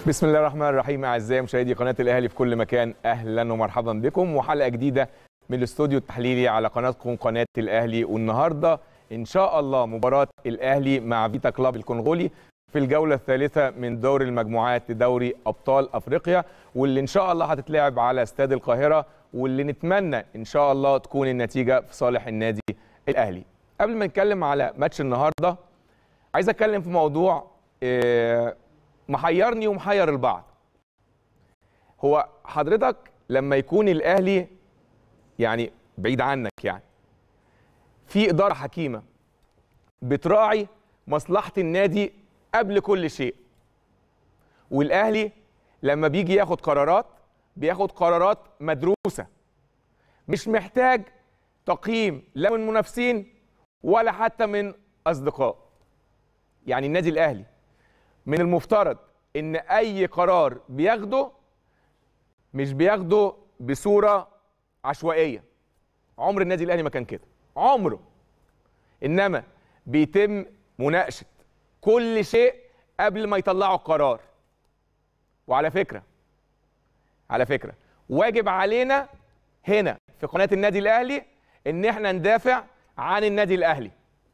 بسم الله الرحمن الرحيم اعزائي مشاهدي قناه الاهلي في كل مكان اهلا ومرحبا بكم وحلقه جديده من الاستوديو التحليلي على قناتكم قناه الاهلي والنهارده ان شاء الله مباراه الاهلي مع فيتا كلاب الكونغولي في الجوله الثالثه من دور المجموعات لدوري ابطال افريقيا واللي ان شاء الله هتتلعب على استاد القاهره واللي نتمنى ان شاء الله تكون النتيجه في صالح النادي الاهلي قبل ما نتكلم على ماتش النهارده عايز اتكلم في موضوع آه، محيرني ومحير البعض هو حضرتك لما يكون الاهلي يعني بعيد عنك يعني في اداره حكيمه بتراعي مصلحه النادي قبل كل شيء والاهلي لما بيجي ياخد قرارات بياخد قرارات مدروسه مش محتاج تقييم لا من منافسين ولا حتى من اصدقاء يعني النادي الاهلي من المفترض ان اي قرار بياخده مش بياخده بصوره عشوائيه عمر النادي الاهلي ما كان كده عمره انما بيتم مناقشه كل شيء قبل ما يطلعوا القرار وعلى فكره على فكره واجب علينا هنا في قناه النادي الاهلي ان احنا ندافع عن النادي الاهلي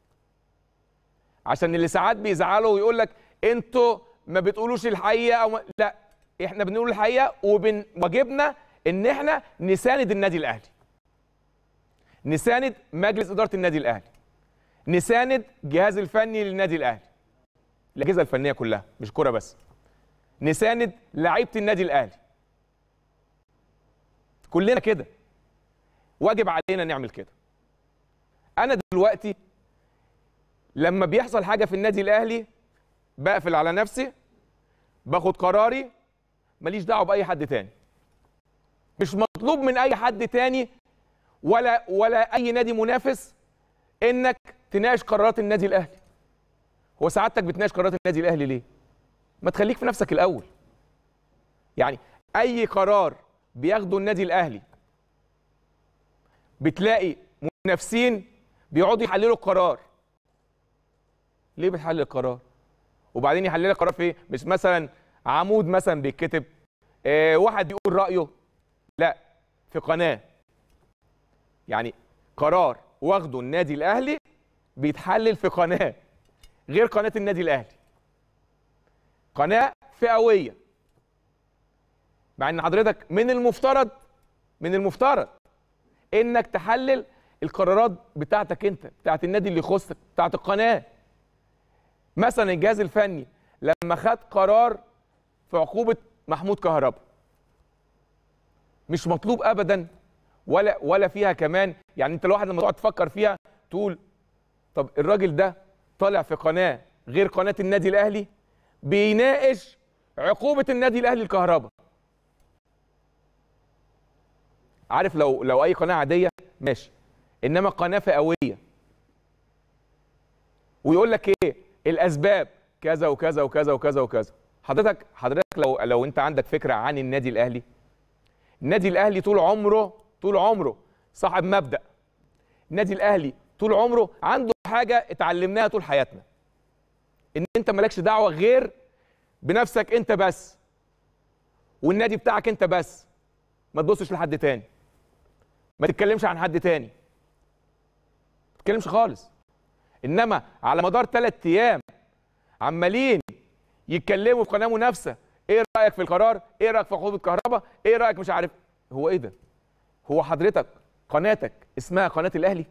عشان اللي ساعات بيزعلوا ويقول لك انتوا ما بتقولوش الحقيقه او ما... لا احنا بنقول الحقيقه وواجبنا ان احنا نساند النادي الاهلي نساند مجلس اداره النادي الاهلي نساند الجهاز الفني للنادي الاهلي الاجهزه الفنيه كلها مش كوره بس نساند لعيبه النادي الاهلي كلنا كده واجب علينا نعمل كده انا دلوقتي لما بيحصل حاجه في النادي الاهلي بقفل على نفسي باخد قراري ماليش دعوه باي حد تاني مش مطلوب من اي حد تاني ولا ولا اي نادي منافس انك تناقش قرارات النادي الاهلي هو سعادتك بتناقش قرارات النادي الاهلي ليه ما تخليك في نفسك الاول يعني اي قرار بياخده النادي الاهلي بتلاقي منافسين بيقعدوا يحللوا القرار ليه بتحلل القرار وبعدين يحلل القرار في إيه؟ مش مثلا عمود مثلا بيتكتب آه واحد بيقول رايه لا في قناه يعني قرار واخده النادي الاهلي بيتحلل في قناه غير قناه النادي الاهلي قناه فئويه مع ان حضرتك من المفترض من المفترض انك تحلل القرارات بتاعتك انت بتاعت النادي اللي يخصك بتاعت القناه مثلا الجهاز الفني لما خد قرار في عقوبه محمود كهربا مش مطلوب ابدا ولا ولا فيها كمان يعني انت الواحد لما تقعد تفكر فيها تقول طب الراجل ده طالع في قناه غير قناه النادي الاهلي بيناقش عقوبه النادي الاهلي الكهرباء عارف لو لو اي قناه عاديه ماشي انما قناه فئويه ويقول لك ايه الاسباب كذا وكذا وكذا وكذا وكذا حضرتك حضرتك لو لو انت عندك فكره عن النادي الاهلي النادي الاهلي طول عمره طول عمره صاحب مبدا النادي الاهلي طول عمره عنده حاجه اتعلمناها طول حياتنا ان انت مالكش دعوه غير بنفسك انت بس والنادي بتاعك انت بس ما تبصش لحد تاني ما تتكلمش عن حد تاني ما تتكلمش خالص انما على مدار ثلاث ايام عمالين يتكلموا في قناه منافسه ايه رايك في القرار ايه رايك في عقوبه كهرباء ايه رايك مش عارف هو ايه ده هو حضرتك قناتك اسمها قناه الاهلي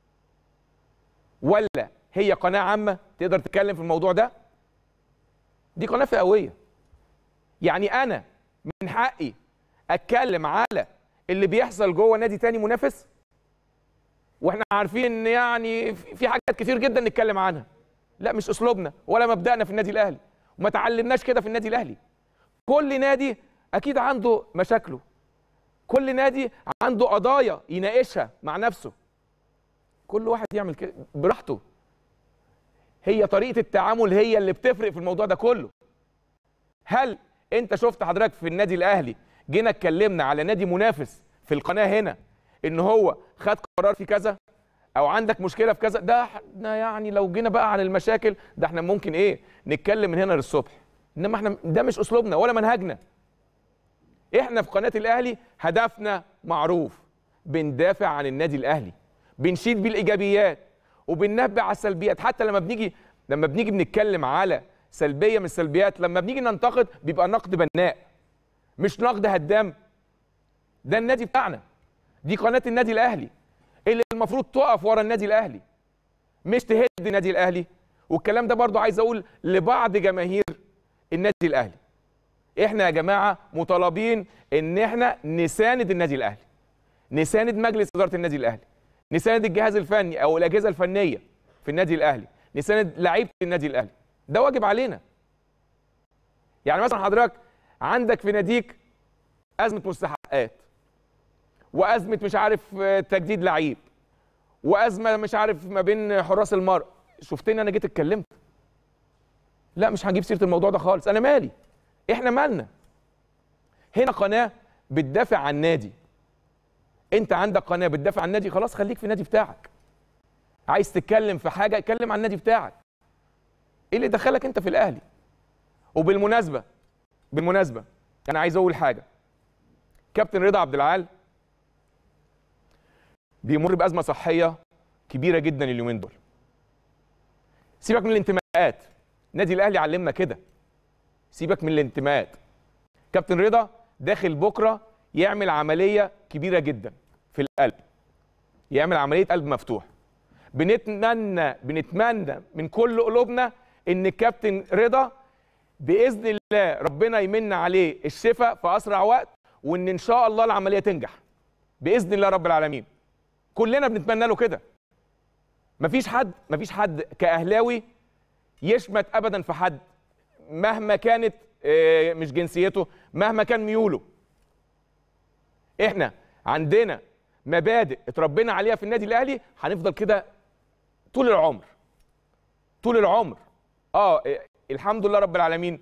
ولا هي قناه عامه تقدر تتكلم في الموضوع ده دي قناه فئويه يعني انا من حقي اتكلم على اللي بيحصل جوه نادي تاني منافس واحنا عارفين ان يعني في حاجات كتير جدا نتكلم عنها لا مش اسلوبنا ولا مبدأنا في النادي الاهلي وما تعلمناش كده في النادي الاهلي كل نادي اكيد عنده مشاكله كل نادي عنده قضايا يناقشها مع نفسه كل واحد يعمل كده براحته هي طريقه التعامل هي اللي بتفرق في الموضوع ده كله هل انت شفت حضرتك في النادي الاهلي جينا اتكلمنا على نادي منافس في القناه هنا ان هو خد قرار في كذا او عندك مشكله في كذا ده احنا يعني لو جينا بقى عن المشاكل ده احنا ممكن ايه نتكلم من هنا للصبح انما احنا ده مش اسلوبنا ولا منهجنا احنا في قناه الاهلي هدفنا معروف بندافع عن النادي الاهلي بنشيد بالايجابيات وبننبه على السلبيات حتى لما بنيجي لما بنيجي بنتكلم على سلبيه من السلبيات لما بنيجي ننتقد بيبقى نقد بناء مش نقد هدام ده النادي بتاعنا دي قناه النادي الاهلي اللي المفروض تقف ورا النادي الاهلي مش تهد النادي الاهلي والكلام ده برضو عايز اقول لبعض جماهير النادي الاهلي احنا يا جماعه مطالبين ان احنا نساند النادي الاهلي نساند مجلس اداره النادي الاهلي نساند الجهاز الفني او الاجهزه الفنيه في النادي الاهلي نساند لعيبه النادي الاهلي ده واجب علينا يعني مثلا حضرتك عندك في ناديك ازمه مستحقات وازمه مش عارف تجديد لعيب وازمه مش عارف ما بين حراس المرء شفتني انا جيت اتكلمت لا مش هنجيب سيره الموضوع ده خالص انا مالي احنا مالنا هنا قناه بتدافع عن النادي انت عندك قناه بتدافع عن النادي خلاص خليك في النادي بتاعك عايز تتكلم في حاجه اتكلم عن النادي بتاعك ايه اللي دخلك انت في الاهلي وبالمناسبه بالمناسبه انا عايز اقول حاجه كابتن رضا عبد العال بيمر بازمه صحيه كبيره جدا اليومين دول سيبك من الانتماءات النادي الاهلي علمنا كده سيبك من الانتماءات كابتن رضا داخل بكره يعمل عمليه كبيره جدا في القلب يعمل عمليه قلب مفتوح بنتمنى بنتمنى من كل قلوبنا ان الكابتن رضا باذن الله ربنا يمن عليه الشفاء في اسرع وقت وان ان شاء الله العمليه تنجح باذن الله رب العالمين كلنا بنتمنى له كده مفيش حد مفيش حد كاهلاوي يشمت ابدا في حد مهما كانت مش جنسيته مهما كان ميوله احنا عندنا مبادئ اتربينا عليها في النادي الاهلي هنفضل كده طول العمر طول العمر اه الحمد لله رب العالمين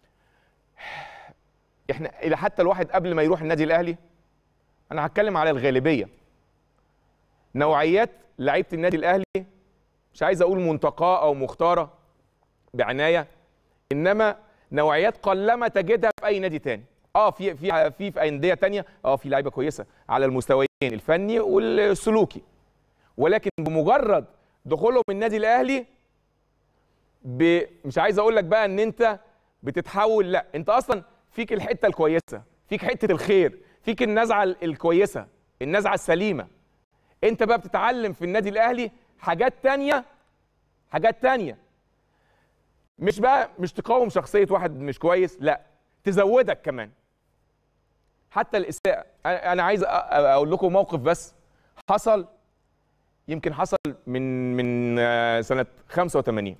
احنا الى حتى الواحد قبل ما يروح النادي الاهلي انا هتكلم على الغالبيه نوعيات لعيبه النادي الاهلي مش عايز اقول منتقاه او مختاره بعنايه انما نوعيات قلما تجدها في اي نادي تاني اه في في في في انديه تانية اه في لعيبه كويسه على المستويين الفني والسلوكي ولكن بمجرد دخولهم النادي الاهلي ب... مش عايز اقول لك بقى ان انت بتتحول لا انت اصلا فيك الحته الكويسه فيك حته الخير فيك النزعه الكويسه النزعه السليمه انت بقى بتتعلم في النادي الاهلي حاجات تانية حاجات تانية مش بقى مش تقاوم شخصيه واحد مش كويس لا تزودك كمان حتى الاساءه انا عايز اقول لكم موقف بس حصل يمكن حصل من من سنه 85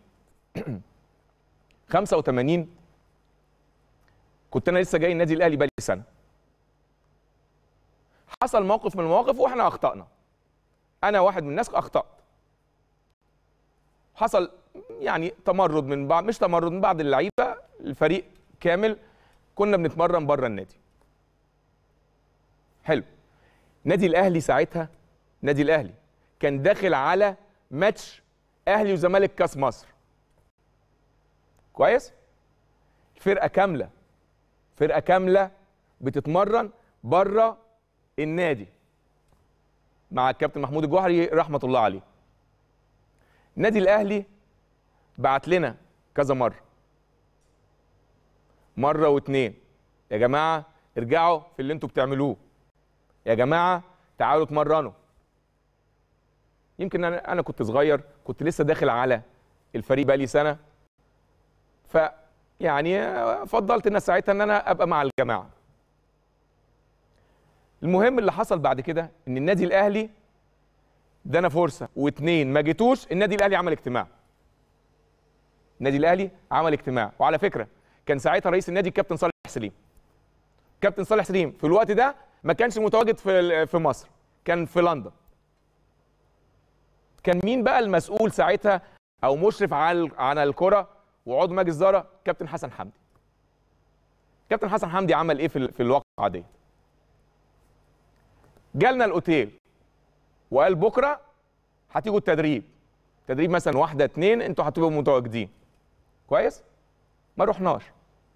85 كنت انا لسه جاي النادي الاهلي بقالي سنه حصل موقف من المواقف واحنا اخطانا انا واحد من الناس اخطات حصل يعني تمرد من بعض مش تمرد من بعض اللعيبه الفريق كامل كنا بنتمرن بره النادي حلو نادي الاهلي ساعتها نادي الاهلي كان داخل على ماتش اهلي وزمالك كاس مصر كويس فرقه كامله فرقه كامله بتتمرن بره النادي مع الكابتن محمود الجوهري رحمه الله عليه النادي الاهلي بعت لنا كذا مره مره واتنين يا جماعه ارجعوا في اللي انتوا بتعملوه يا جماعه تعالوا اتمرنوا يمكن انا انا كنت صغير كنت لسه داخل على الفريق بقالي سنه ف يعني فضلت ان ساعتها ان انا ابقى مع الجماعه المهم اللي حصل بعد كده ان النادي الاهلي ادانا فرصه واثنين ما جيتوش النادي الاهلي عمل اجتماع النادي الاهلي عمل اجتماع وعلى فكره كان ساعتها رئيس النادي الكابتن صالح سليم كابتن صالح سليم في الوقت ده ما كانش متواجد في في مصر كان في لندن كان مين بقى المسؤول ساعتها او مشرف على على الكره وعضو مجلس اداره كابتن حسن حمدي كابتن حسن حمدي عمل ايه في في الواقعه دي جالنا الاوتيل وقال بكره هتيجوا التدريب تدريب مثلا واحده اتنين انتوا هتبقوا متواجدين كويس ما رحناش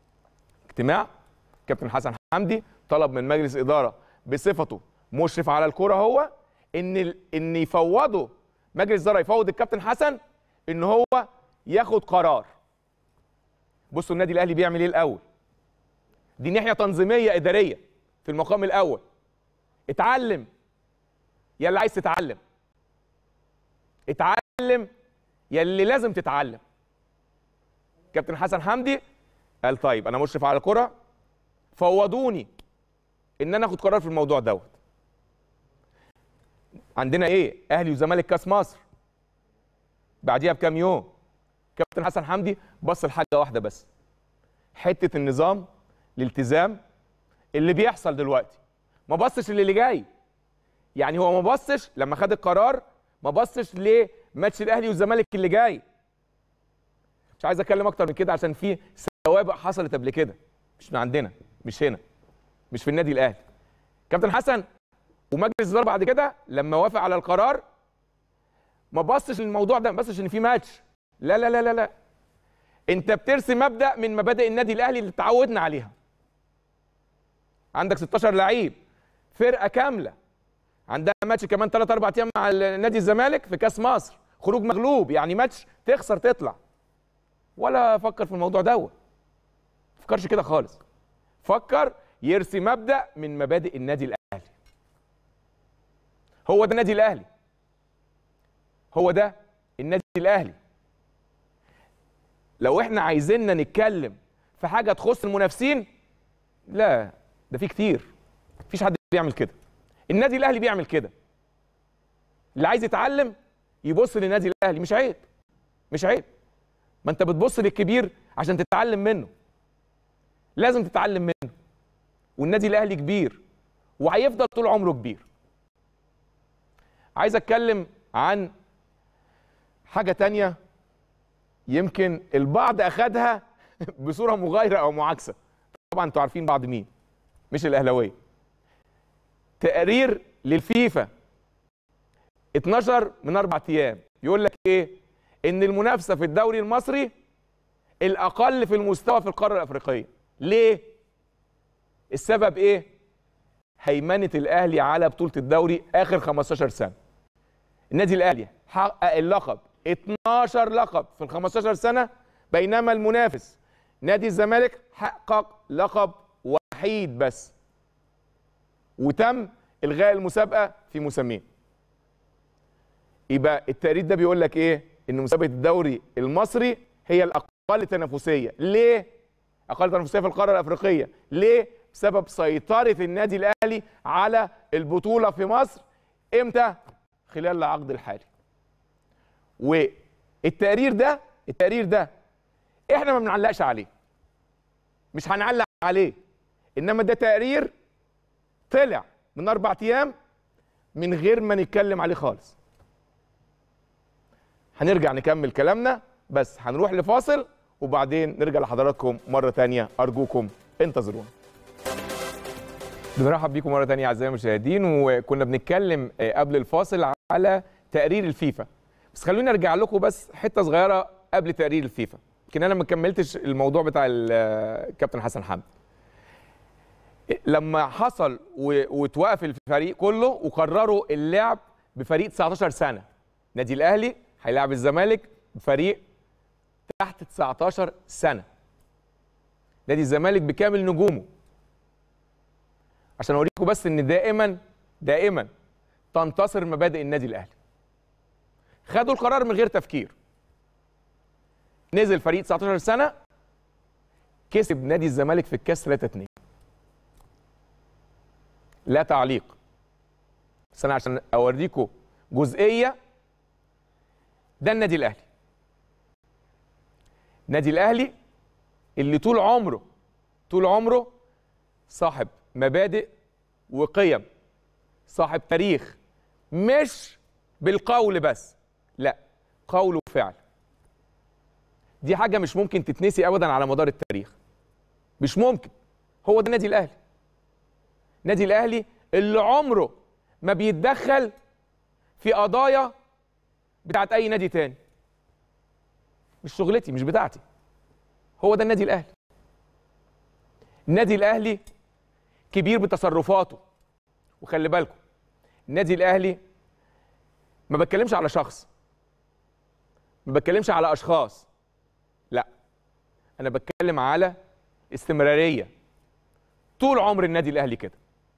اجتماع كابتن حسن حمدي طلب من مجلس اداره بصفته مشرف على الكره هو ان ال- ان يفوضوا مجلس اداره يفوض الكابتن حسن ان هو ياخد قرار بصوا النادي الاهلي بيعمل ايه الاول دي ناحيه تنظيميه اداريه في المقام الاول اتعلم يا اللي عايز تتعلم اتعلم يا اللي لازم تتعلم كابتن حسن حمدي قال طيب انا مشرف على الكره فوضوني ان انا اخد قرار في الموضوع دوت عندنا ايه اهلي وزمالك كاس مصر بعديها بكام يوم كابتن حسن حمدي بص لحاجه واحده بس حته النظام الالتزام اللي بيحصل دلوقتي ما بصش للي جاي يعني هو ما بصش لما خد القرار ما بصش لماتش الاهلي والزمالك اللي جاي مش عايز اتكلم اكتر من كده عشان في سوابق حصلت قبل كده مش من عندنا مش هنا مش في النادي الاهلي كابتن حسن ومجلس الاداره بعد كده لما وافق على القرار ما بصش للموضوع ده ما بصش ان في ماتش لا لا لا لا لا انت بترسم مبدا من مبادئ النادي الاهلي اللي اتعودنا عليها عندك 16 لعيب فرقه كامله عندها ماتش كمان 3 4 ايام مع نادي الزمالك في كاس مصر خروج مغلوب يعني ماتش تخسر تطلع ولا فكر في الموضوع دوت فكرش كده خالص فكر يرسي مبدا من مبادئ النادي الاهلي هو ده النادي الاهلي هو ده النادي الاهلي لو احنا عايزيننا نتكلم في حاجه تخص المنافسين لا ده في كتير مفيش حد بيعمل كده النادي الاهلي بيعمل كده اللي عايز يتعلم يبص للنادي الاهلي مش عيب مش عيب ما انت بتبص للكبير عشان تتعلم منه لازم تتعلم منه والنادي الاهلي كبير وهيفضل طول عمره كبير عايز اتكلم عن حاجه تانية يمكن البعض اخدها بصوره مغايره او معاكسه طبعا انتوا عارفين بعض مين مش الاهلاويه تقرير للفيفا 12 من اربع ايام يقول لك ايه ان المنافسه في الدوري المصري الاقل في المستوى في القاره الافريقيه ليه السبب ايه هيمنه الاهلي على بطوله الدوري اخر 15 سنه النادي الاهلي حقق اللقب 12 لقب في ال 15 سنه بينما المنافس نادي الزمالك حقق لقب وحيد بس وتم الغاء المسابقه في موسمين يبقى التقرير ده بيقول لك ايه ان مسابقه الدوري المصري هي الاقل تنافسيه ليه اقل تنافسيه في القاره الافريقيه ليه بسبب سيطره النادي الاهلي على البطوله في مصر امتى خلال العقد الحالي والتقرير ده التقرير ده احنا ما بنعلقش عليه مش هنعلق عليه انما ده تقرير طلع من اربع ايام من غير ما نتكلم عليه خالص هنرجع نكمل كلامنا بس هنروح لفاصل وبعدين نرجع لحضراتكم مرة تانية أرجوكم انتظرونا بنرحب بيكم مرة تانية أعزائي المشاهدين وكنا بنتكلم آه، قبل الفاصل على تقرير الفيفا بس خلوني أرجع لكم بس حتة صغيرة قبل تقرير الفيفا يمكن أنا ما كملتش الموضوع بتاع الكابتن حسن حمدي لما حصل و- واتوقف الفريق كله وقرروا اللعب بفريق 19 سنه نادي الاهلي هيلاعب الزمالك بفريق تحت 19 سنه نادي الزمالك بكامل نجومه عشان اوريكم بس ان دائما دائما تنتصر مبادئ النادي الاهلي خدوا القرار من غير تفكير نزل فريق 19 سنه كسب نادي الزمالك في الكاس 3 2 لا تعليق بس انا عشان اوريكم جزئيه ده النادي الاهلي النادي الاهلي اللي طول عمره طول عمره صاحب مبادئ وقيم صاحب تاريخ مش بالقول بس لا قول وفعل دي حاجه مش ممكن تتنسي ابدا على مدار التاريخ مش ممكن هو ده النادي الاهلي النادي الاهلي اللي عمره ما بيتدخل في قضايا بتاعت اي نادي تاني مش شغلتي مش بتاعتي هو ده النادي الاهلي النادي الاهلي كبير بتصرفاته وخلي بالكم النادي الاهلي ما بتكلمش على شخص ما بتكلمش على اشخاص لا انا بتكلم على استمراريه طول عمر النادي الاهلي كده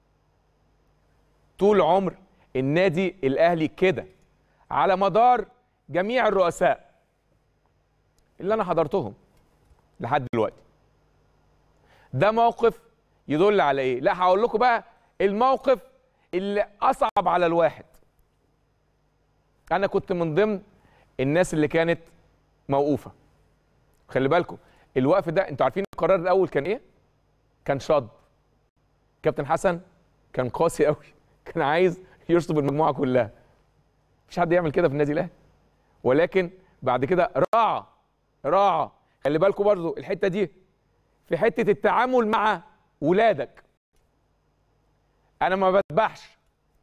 طول عمر النادي الاهلي كده على مدار جميع الرؤساء اللي انا حضرتهم لحد دلوقتي ده موقف يدل على ايه لا هقول لكم بقى الموقف اللي اصعب على الواحد انا كنت من ضمن الناس اللي كانت موقوفه خلي بالكم الوقف ده انتوا عارفين القرار الاول كان ايه كان شط كابتن حسن كان قاسي قوي كان عايز يشطب المجموعه كلها مفيش حد يعمل كده في النادي الاهلي ولكن بعد كده راعى راعى خلي بالكم برضو الحته دي في حته التعامل مع ولادك انا ما بذبحش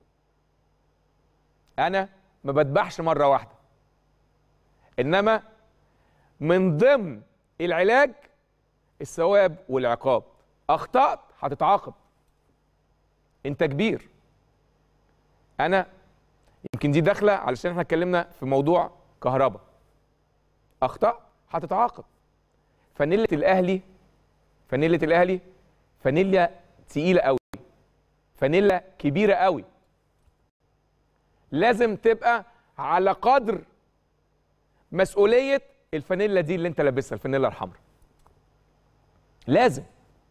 انا ما بذبحش مره واحده انما من ضمن العلاج الثواب والعقاب اخطات هتتعاقب انت كبير انا يمكن دي داخله علشان احنا اتكلمنا في موضوع كهرباء اخطاء هتتعاقب فانيله الاهلي فانيله الاهلي فانيلا تقيله قوي فانيلا كبيره قوي لازم تبقى على قدر مسؤوليه الفانيلا دي اللي انت لابسها الفانيلا الحمراء لازم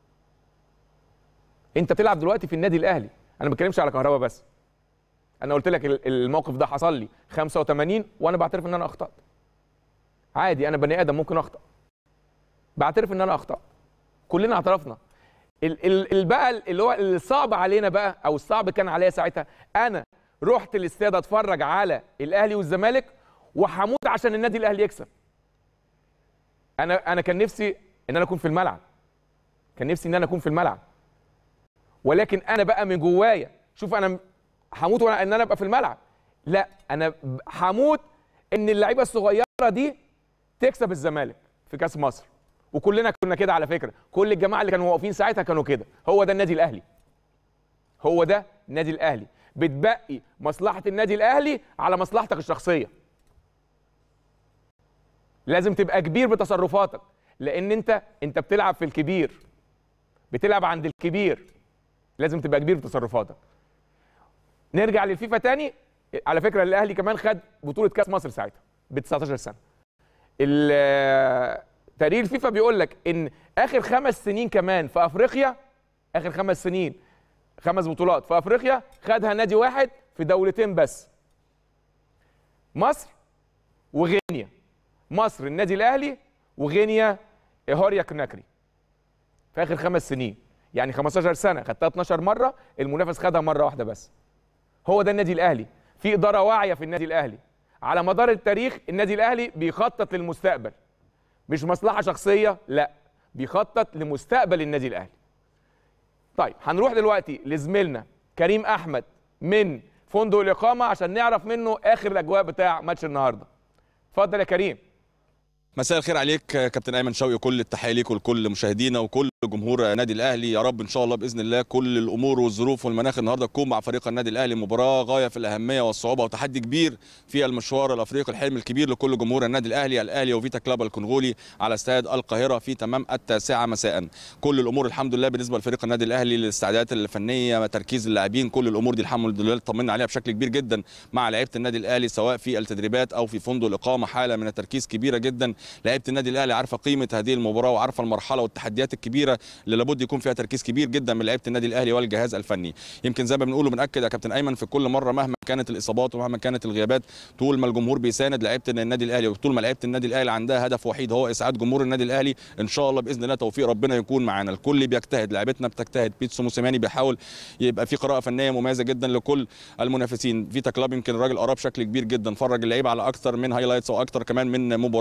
انت بتلعب دلوقتي في النادي الاهلي انا ما بتكلمش على كهربا بس انا قلت لك ال- الموقف ده حصل لي 85 وانا بعترف ان انا اخطات عادي انا بني ادم ممكن اخطا بعترف ان انا اخطات كلنا اعترفنا ال- ال- ال- بقى اللي هو الصعب علينا بقى او الصعب كان عليا ساعتها انا رحت الاستاد اتفرج على الاهلي والزمالك وهموت عشان النادي الاهلي يكسب انا انا كان نفسي ان انا اكون في الملعب كان نفسي ان انا اكون في الملعب ولكن انا بقى من جوايا شوف انا م- هموت وانا ان انا ابقى في الملعب لا انا ب- هموت ان اللعيبه الصغيره دي تكسب الزمالك في كاس مصر وكلنا كنا كده على فكره كل الجماعه اللي كانوا واقفين ساعتها كانوا كده هو ده النادي الاهلي هو ده النادي الاهلي بتبقي مصلحه النادي الاهلي على مصلحتك الشخصيه لازم تبقى كبير بتصرفاتك لان انت انت بتلعب في الكبير بتلعب عند الكبير لازم تبقى كبير بتصرفاتك نرجع للفيفا تاني على فكره الاهلي كمان خد بطوله كاس مصر ساعتها ب 19 سنه ال- تقرير الفيفا بيقول لك ان اخر خمس سنين كمان في افريقيا اخر خمس سنين خمس بطولات في افريقيا خدها نادي واحد في دولتين بس مصر وغينيا مصر النادي الاهلي وغينيا هوريا كوناكري في اخر خمس سنين يعني 15 سنه خدتها 12 مره المنافس خدها مره واحده بس هو ده النادي الاهلي في اداره واعيه في النادي الاهلي على مدار التاريخ النادي الاهلي بيخطط للمستقبل مش مصلحه شخصيه لا بيخطط لمستقبل النادي الاهلي طيب هنروح دلوقتي لزميلنا كريم احمد من فندق الاقامه عشان نعرف منه اخر الاجواء بتاع ماتش النهارده اتفضل يا كريم مساء الخير عليك كابتن ايمن شوقي كل التحيه ليك ولكل مشاهدينا وكل جمهور نادي الاهلي يا رب ان شاء الله باذن الله كل الامور والظروف والمناخ النهارده تكون مع فريق النادي الاهلي مباراه غايه في الاهميه والصعوبه وتحدي كبير في المشوار الافريقي الحلم الكبير لكل جمهور النادي الاهلي الاهلي وفيتا كلاب الكونغولي على استاد القاهره في تمام التاسعه مساء كل الامور الحمد لله بالنسبه لفريق النادي الاهلي الاستعدادات الفنيه تركيز اللاعبين كل الامور دي الحمد لله طمنا عليها بشكل كبير جدا مع لعيبه النادي الاهلي سواء في التدريبات او في فندق الاقامه حاله من التركيز كبيره جدا لعيبه النادي الاهلي عارفه قيمه هذه المباراه وعارفه المرحله والتحديات الكبيره اللي لابد يكون فيها تركيز كبير جدا من لعيبه النادي الاهلي والجهاز الفني يمكن زي ما بنقول وبناكد يا كابتن ايمن في كل مره مهما كانت الاصابات ومهما كانت الغيابات طول ما الجمهور بيساند لعيبه النادي الاهلي وطول ما لعيبه النادي الاهلي عندها هدف وحيد هو اسعاد جمهور النادي الاهلي ان شاء الله باذن الله توفيق ربنا يكون معانا الكل بيجتهد لعيبتنا بتجتهد بيتسو موسيماني بيحاول يبقى في قراءه فنيه مميزه جدا لكل المنافسين فيتا كلاب يمكن الراجل قرا بشكل كبير جدا فرج اللعيبه على اكثر من هايلايتس واكثر كمان من مباراه كل اللعيبه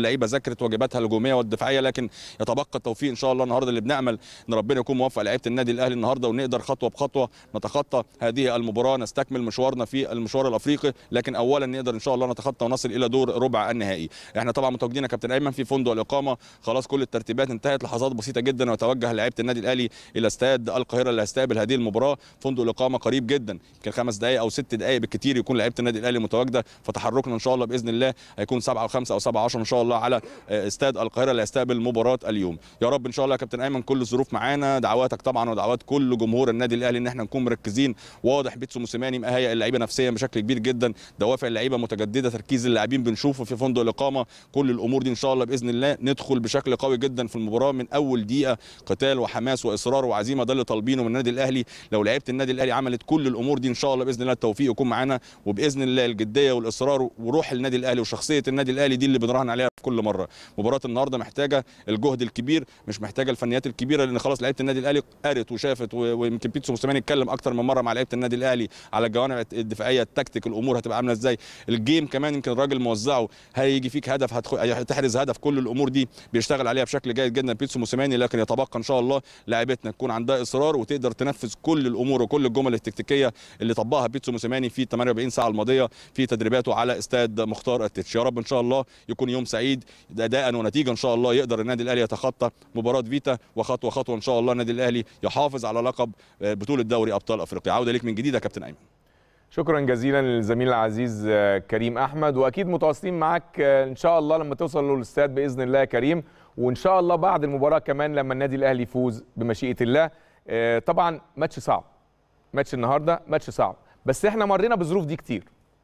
اللعيبه ذاكرت واجباتها الهجوميه والدفاعيه لكن يتبقى التوفيق ان شاء الله النهارده اللي بنامل ان ربنا يكون موفق لعيبه النادي الاهلي النهارده ونقدر خطوه بخطوه نتخطى هذه المباراه نستكمل مشوارنا في المشوار الافريقي لكن اولا نقدر ان شاء الله نتخطى ونصل الى دور ربع النهائي احنا طبعا متواجدين يا كابتن ايمن في فندق الاقامه خلاص كل الترتيبات انتهت لحظات بسيطه جدا وتوجه لعيبه النادي الاهلي الى استاد القاهره اللي هيستقبل هذه المباراه فندق الاقامه قريب جدا يمكن خمس دقائق او ست دقائق بالكثير يكون لعيبه النادي الاهلي متواجده فتحركنا ان شاء الله باذن الله هيكون 7 و5 او 7 10 ان شاء الله على استاد القاهره اللي هيستقبل مباراه اليوم يا رب ان شاء الله يا كابتن ايمن كل الظروف معانا دعواتك طبعا ودعوات كل جمهور النادي الاهلي ان احنا نكون مركزين واضح بيتسو موسيماني مهيئ اللعيبه نفسيا بشكل كبير جدا دوافع اللعيبه متجدده تركيز اللاعبين بنشوفه في فندق الاقامه كل الامور دي ان شاء الله باذن الله ندخل بشكل قوي جدا في المباراه من اول دقيقه قتال وحماس واصرار وعزيمه ده اللي طالبينه من النادي الاهلي لو لعيبه النادي الاهلي عملت كل الامور دي ان شاء الله باذن الله التوفيق يكون معانا وباذن الله الجديه والاصرار وروح النادي الاهلي وشخصيه النادي الاهلي دي اللي بنراهن عليها في كل مره مباراه النهارده محتاجه الجهد الكبير مش محتاجه الفنيات الكبيره لان خلاص لعيبه النادي الاهلي قرت وشافت ويمكن بيتسو موسيماني اتكلم اكتر من مره مع لعيبه النادي الاهلي على الجوانب الدفاعيه التكتيك الامور هتبقى عامله ازاي الجيم كمان يمكن الراجل موزعه هيجي فيك هدف هتحرز هدف كل الامور دي بيشتغل عليها بشكل جيد جدا بيتسو موسيماني لكن يتبقى ان شاء الله لاعبتنا تكون عندها اصرار وتقدر تنفذ كل الامور وكل الجمل التكتيكيه اللي طبقها بيتسو موسيماني في 48 ساعه الماضيه في تدريباته على استاد مختار التتش يا رب ان شاء الله يكون يوم سعيد اداء ونتيجه ان شاء الله يقدر النادي الاهلي يتخطى مباراه فيتا وخطوه خطوه ان شاء الله النادي الاهلي يحافظ على لقب بطوله دوري ابطال افريقيا عوده ليك من جديد يا كابتن ايمن شكرا جزيلا للزميل العزيز كريم احمد واكيد متواصلين معاك ان شاء الله لما توصل للاستاد باذن الله يا كريم وان شاء الله بعد المباراه كمان لما النادي الاهلي يفوز بمشيئه الله طبعا ماتش صعب ماتش النهارده ماتش صعب بس احنا مرينا بظروف دي كتير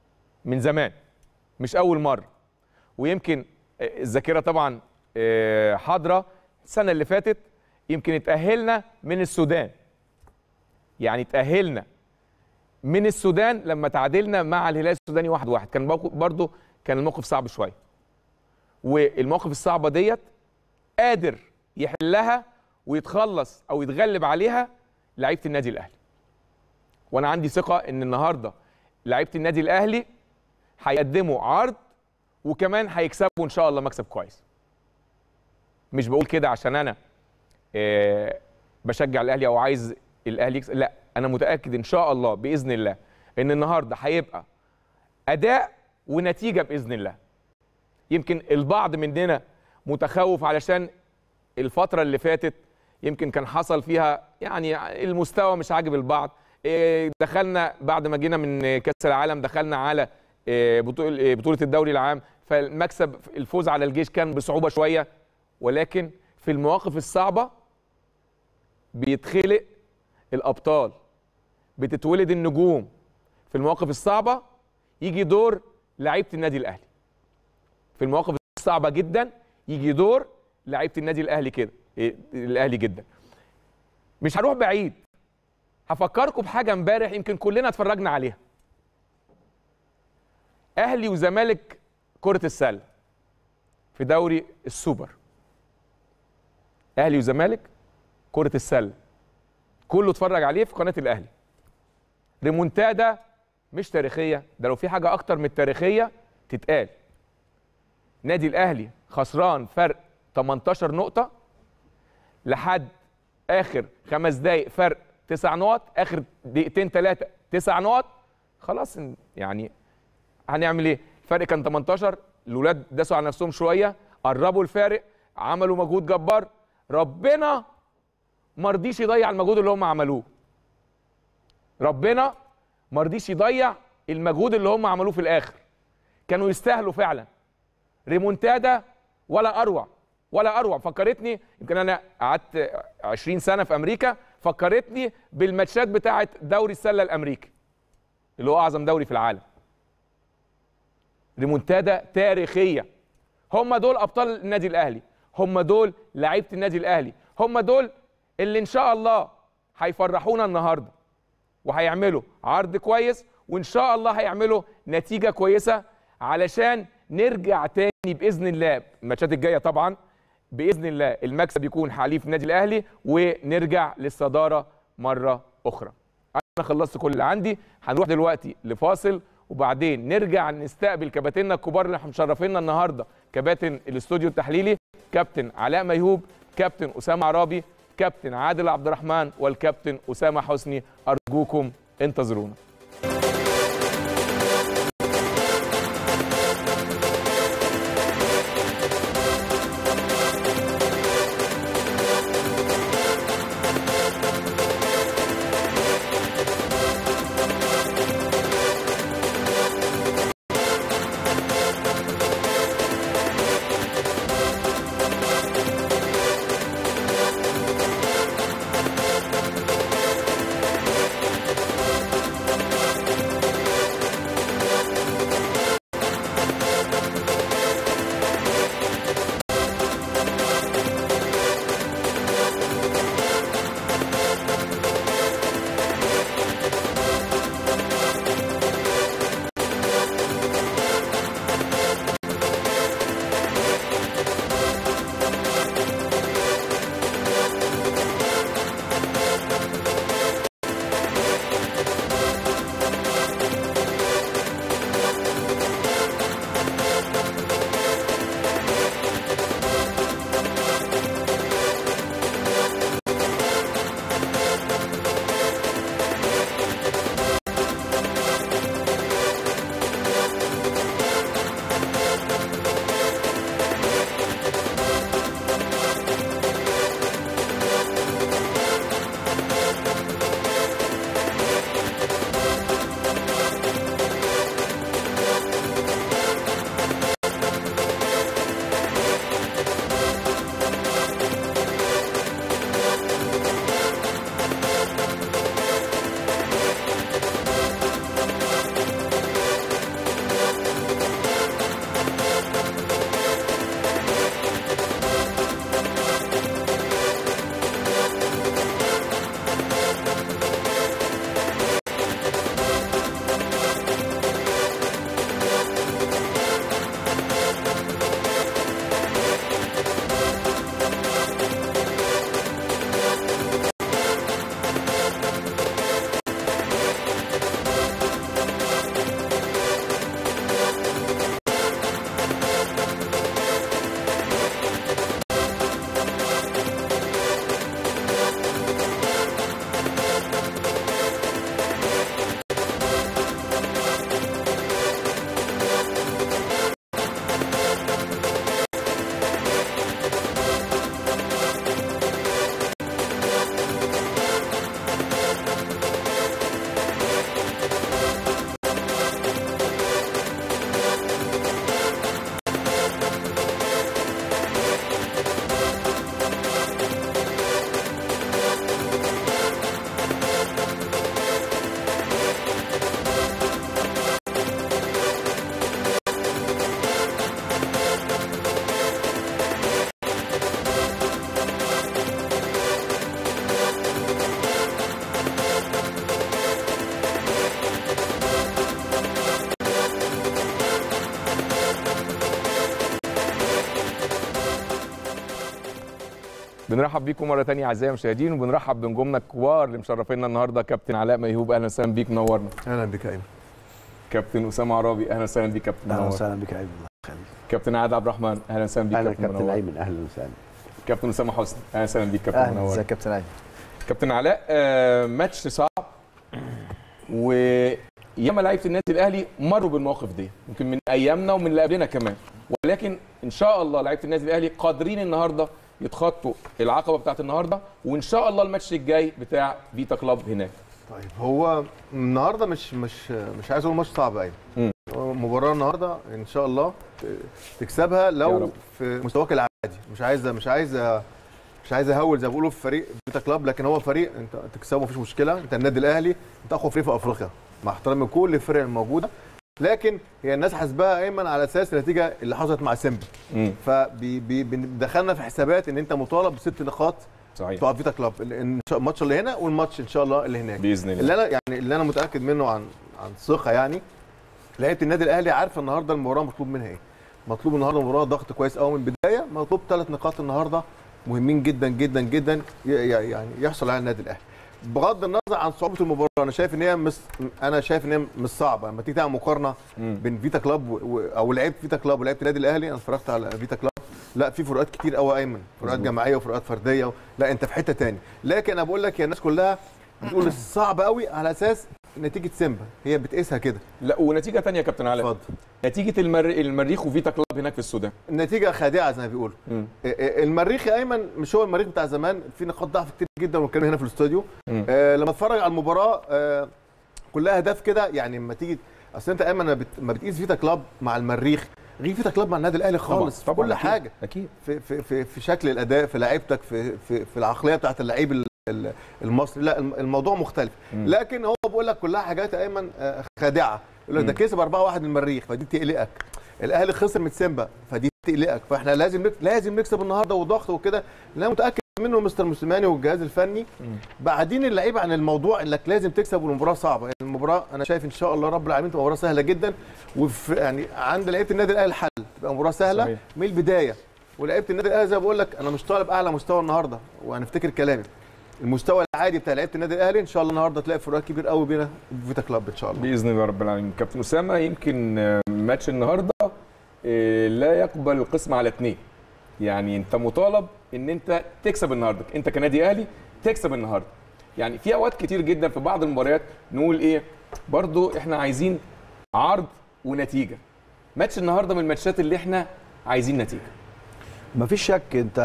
من زمان مش اول مره ويمكن الذاكره طبعا حاضره السنه اللي فاتت يمكن اتاهلنا من السودان يعني اتاهلنا من السودان لما تعادلنا مع الهلال السوداني واحد واحد كان برضو كان الموقف صعب شويه والمواقف الصعبه ديت قادر يحلها ويتخلص او يتغلب عليها لعيبه النادي الاهلي وانا عندي ثقه ان النهارده لعيبه النادي الاهلي هيقدموا عرض وكمان هيكسبوا ان شاء الله مكسب كويس مش بقول كده عشان انا آه بشجع الاهلي او عايز الاهلي يكسب لا انا متاكد ان شاء الله باذن الله ان النهارده هيبقى اداء ونتيجه باذن الله يمكن البعض مننا متخوف علشان الفتره اللي فاتت يمكن كان حصل فيها يعني المستوى مش عاجب البعض دخلنا بعد ما جينا من كاس العالم دخلنا على بطوله الدوري العام فالمكسب الفوز على الجيش كان بصعوبه شويه ولكن في المواقف الصعبه بيتخلق الابطال بتتولد النجوم في المواقف الصعبه يجي دور لعيبه النادي الاهلي في المواقف الصعبه جدا يجي دور لعيبه النادي الاهلي كده الاهلي جدا مش هروح بعيد هفكركم بحاجه امبارح يمكن كلنا اتفرجنا عليها اهلي وزمالك كره السله في دوري السوبر اهلي وزمالك كره السله كله اتفرج عليه في قناه الاهلي ريمونتادا مش تاريخيه ده لو في حاجه اكتر من التاريخيه تتقال نادي الاهلي خسران فرق 18 نقطه لحد اخر خمس دقائق فرق تسع نقط اخر دقيقتين ثلاثه تسع نقط خلاص يعني هنعمل ايه الفرق كان 18 الاولاد داسوا على نفسهم شويه قربوا الفارق عملوا مجهود جبار ربنا ما رضيش يضيع المجهود اللي هم عملوه ربنا ما رضيش يضيع المجهود اللي هم عملوه في الاخر كانوا يستاهلوا فعلا ريمونتادا ولا اروع ولا اروع فكرتني يمكن انا قعدت 20 سنه في امريكا فكرتني بالماتشات بتاعه دوري السله الامريكي اللي هو اعظم دوري في العالم ريمونتادا تاريخيه هم دول ابطال النادي الاهلي هم دول لعيبه النادي الاهلي هم دول اللي ان شاء الله هيفرحونا النهارده وهيعملوا عرض كويس وان شاء الله هيعملوا نتيجه كويسه علشان نرجع تاني باذن الله الماتشات الجايه طبعا باذن الله المكسب يكون حليف النادي الاهلي ونرجع للصداره مره اخرى انا خلصت كل اللي عندي هنروح دلوقتي لفاصل وبعدين نرجع نستقبل كباتننا الكبار اللي مشرفينا النهارده كباتن الاستوديو التحليلي كابتن علاء ميهوب كابتن اسامه عرابي كابتن عادل عبد الرحمن والكابتن اسامه حسني ارجوكم انتظرونا بنرحب بيكم مره ثانيه اعزائي المشاهدين وبنرحب بنجومنا الكبار اللي مشرفينا النهارده كابتن علاء ميهوب اهلا وسهلا بيك منورنا اهلا بك ايمن كابتن اسامه عرابي اهلا وسهلا بيك كابتن اهلا منور وسهلا بك يا ايمن الله يخليك كابتن عادل عبد الرحمن اهلا وسهلا بيك اهلا كابتن كابتن منور ايمن اهلا وسهلا كابتن اسامه حسني اهلا وسهلا بيك كابتن اهلا منور ازيك يا كابتن ايمن كابتن علاء آه، ماتش صعب وياما لعيبه النادي الاهلي مروا بالمواقف دي يمكن من ايامنا ومن اللي قبلنا كمان ولكن ان شاء الله لعيبه النادي الاهلي قادرين النهارده يتخطوا العقبه بتاعت النهارده وان شاء الله الماتش الجاي بتاع فيتا كلاب هناك طيب هو النهارده مش مش مش عايز اقول ماتش صعب ايمن مم. هو مباراه النهارده ان شاء الله ت- تكسبها يا لو رب. في مستواك العادي مش عايز مش عايز مش عايز اهول زي ما بيقولوا في فريق فيتا كلاب لكن هو فريق انت تكسبه مفيش مشكله انت النادي الاهلي انت اقوى فريق في افريقيا مع احترامي كل الفرق الموجوده لكن هي الناس حاسباها ايمن على اساس النتيجه اللي حصلت مع سيمبا امم فدخلنا في حسابات ان انت مطالب بست نقاط صحيح بتوع فيتا كلاب ال- إن شاء- الماتش اللي هنا والماتش ان شاء الله اللي هناك باذن الله اللي انا يعني اللي انا متاكد منه عن عن ثقه يعني لعيبه النادي الاهلي عارفه النهارده المباراه مطلوب منها ايه مطلوب النهارده مباراه ضغط كويس قوي من البدايه مطلوب ثلاث نقاط النهارده مهمين جدا جدا جدا ي- ي- يعني يحصل على النادي الاهلي بغض النظر عن صعوبه المباراه انا شايف ان هي مس... انا شايف ان هي مش صعبه لما تيجي تعمل مقارنه مم. بين فيتا كلاب و... و- او لعيبه فيتا كلاب ولعيبه النادي الاهلي انا اتفرجت على فيتا كلاب لا في فروقات كتير قوي ايمن فروقات مظبوط. جماعيه وفروقات فرديه و... لا انت في حته تاني لكن انا بقول لك يا الناس كلها بتقول صعب قوي على اساس نتيجه سيمبا هي بتقيسها كده لا ونتيجه ثانيه يا كابتن علاء اتفضل نتيجه المر... المريخ وفيتا كلاب هناك في السودان النتيجه خادعه زي ما بيقولوا مم. المريخ يا ايمن مش هو المريخ بتاع زمان في نقاط ضعف كتير جدا والكلام هنا في الاستوديو مم. آه لما اتفرج على المباراه آه كلها اهداف كده يعني لما تيجي اصل انت ايمن لما بت- لما بتقيس فيتا كلاب مع المريخ غير فيتا كلاب مع النادي الاهلي خالص في كل أكيد. حاجه اكيد في في في, في شكل الاداء في لعيبتك في في, في العقليه بتاعت اللعيب ال- ال- المصري لا الم- الموضوع مختلف مم. لكن هو بيقول لك كلها حاجات يا ايمن آه، خادعه يقول لك ده مم. كسب 4-1 من المريخ فدي تقلقك الاهلي خسر من سيمبا فدي تقلقك فاحنا لازم نك... لازم نكسب النهارده وضغط وكده اللي انا متاكد منه مستر موسيماني والجهاز الفني مم. بعدين اللعيبه عن الموضوع انك لازم تكسب والمباراه صعبه يعني المباراه انا شايف ان شاء الله رب العالمين تبقى مباراه سهله جدا وفي يعني عند لعيبه النادي الاهلي الحل تبقى مباراه سهله صحيح. من البدايه ولعيبه النادي الاهلي زي ما بقول لك انا مش طالب اعلى مستوى النهارده وهنفتكر كلامي المستوى العادي بتاع لعيبه النادي الاهلي ان شاء الله النهارده تلاقي فروقات كبير قوي بينا فيتا كلاب ان شاء الله باذن الله رب العالمين كابتن اسامه يمكن آه، ماتش النهارده آه، لا يقبل القسم على اثنين يعني انت مطالب ان انت تكسب النهارده انت كنادي اهلي تكسب النهارده يعني في اوقات كتير جدا في بعض المباريات نقول ايه برضو احنا عايزين عرض ونتيجه ماتش النهارده من الماتشات اللي احنا عايزين نتيجه مفيش شك انت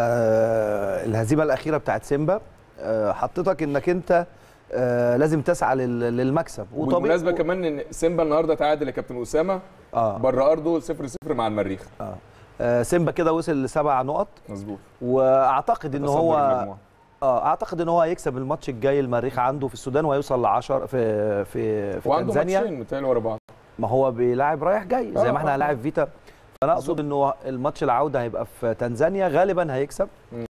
آه، الهزيمه الاخيره بتاعت سيمبا آه، حطتك انك انت آه، لازم تسعى لل- للمكسب وبالمناسبه كمان ان سيمبا النهارده تعادل يا كابتن اسامه اه بره ارضه 0 0 مع المريخ اه آه، سيمبا كده وصل لسبع نقط مظبوط واعتقد ان تصدر هو المجموعة. اه اعتقد ان هو هيكسب الماتش الجاي المريخ عنده في السودان وهيوصل ل 10 في في في وعنده تنزانيا ماتشين متهيألي ورا بعض ما هو بيلاعب رايح جاي زي آه، ما احنا آه، هنلاعب فيتا فانا اقصد انه الماتش العوده هيبقى في تنزانيا غالبا هيكسب مم.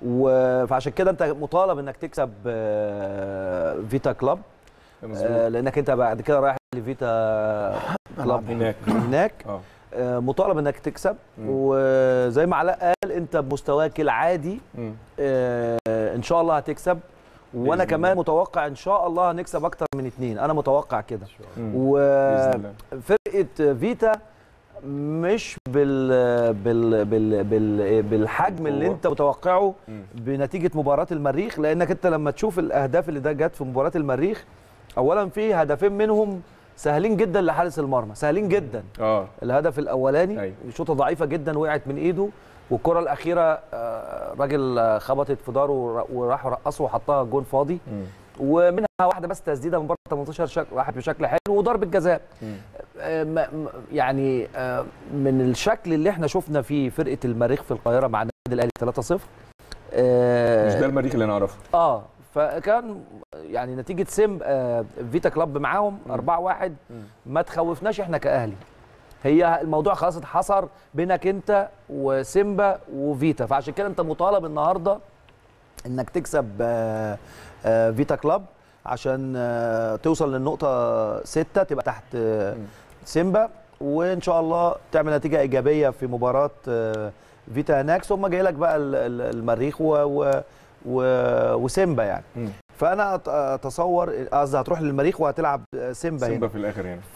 و- فعشان كده انت مطالب انك تكسب آه، فيتا كلاب آه، مظبوط لانك انت بعد كده رايح لفيتا كلاب هناك هناك اه آه، مطالب انك تكسب مم. وزي ما علاء قال انت بمستواك العادي مم. آه، ان شاء الله هتكسب وانا بإذن كمان الله. متوقع ان شاء الله هنكسب اكتر من اتنين انا متوقع كده مم. بإذن الله. وفرقه فيتا مش بال بال بال بال بالحجم اللي القوة. انت متوقعه مم. بنتيجه مباراه المريخ لانك انت لما تشوف الاهداف اللي ده جت في مباراه المريخ اولا في هدفين منهم سهلين جدا لحارس المرمى سهلين جدا اه الهدف الاولاني أيوة. شوطه ضعيفه جدا وقعت من ايده والكره الاخيره آه، راجل آه، خبطت في داره ور- وراح رقصه وحطها جون فاضي مم. ومنها واحده بس تسديده من بره 18 شك... راحت بشكل حلو وضربه جزاء مم. آه، م- م- يعني آه، من الشكل اللي احنا شفنا فيه فرقه المريخ في القاهره مع النادي الاهلي 3-0 آه، مش ده المريخ اللي نعرفه اه فكان يعني نتيجه سيم آه فيتا كلاب معاهم 4-1 ما تخوفناش احنا كاهلي هي الموضوع خلاص اتحصر بينك انت وسيمبا وفيتا فعشان كده انت مطالب النهارده انك تكسب آه آه فيتا كلاب عشان آه توصل للنقطه 6 تبقى تحت آه سيمبا وان شاء الله تعمل نتيجه ايجابيه في مباراه آه فيتا هناك ثم جاي لك بقى ال- ال- المريخ و و و وسيمبا يعني مم. فانا أت- اتصور قصدي هتروح للمريخ وهتلعب سيمبا هنا سيمبا في الاخر يعني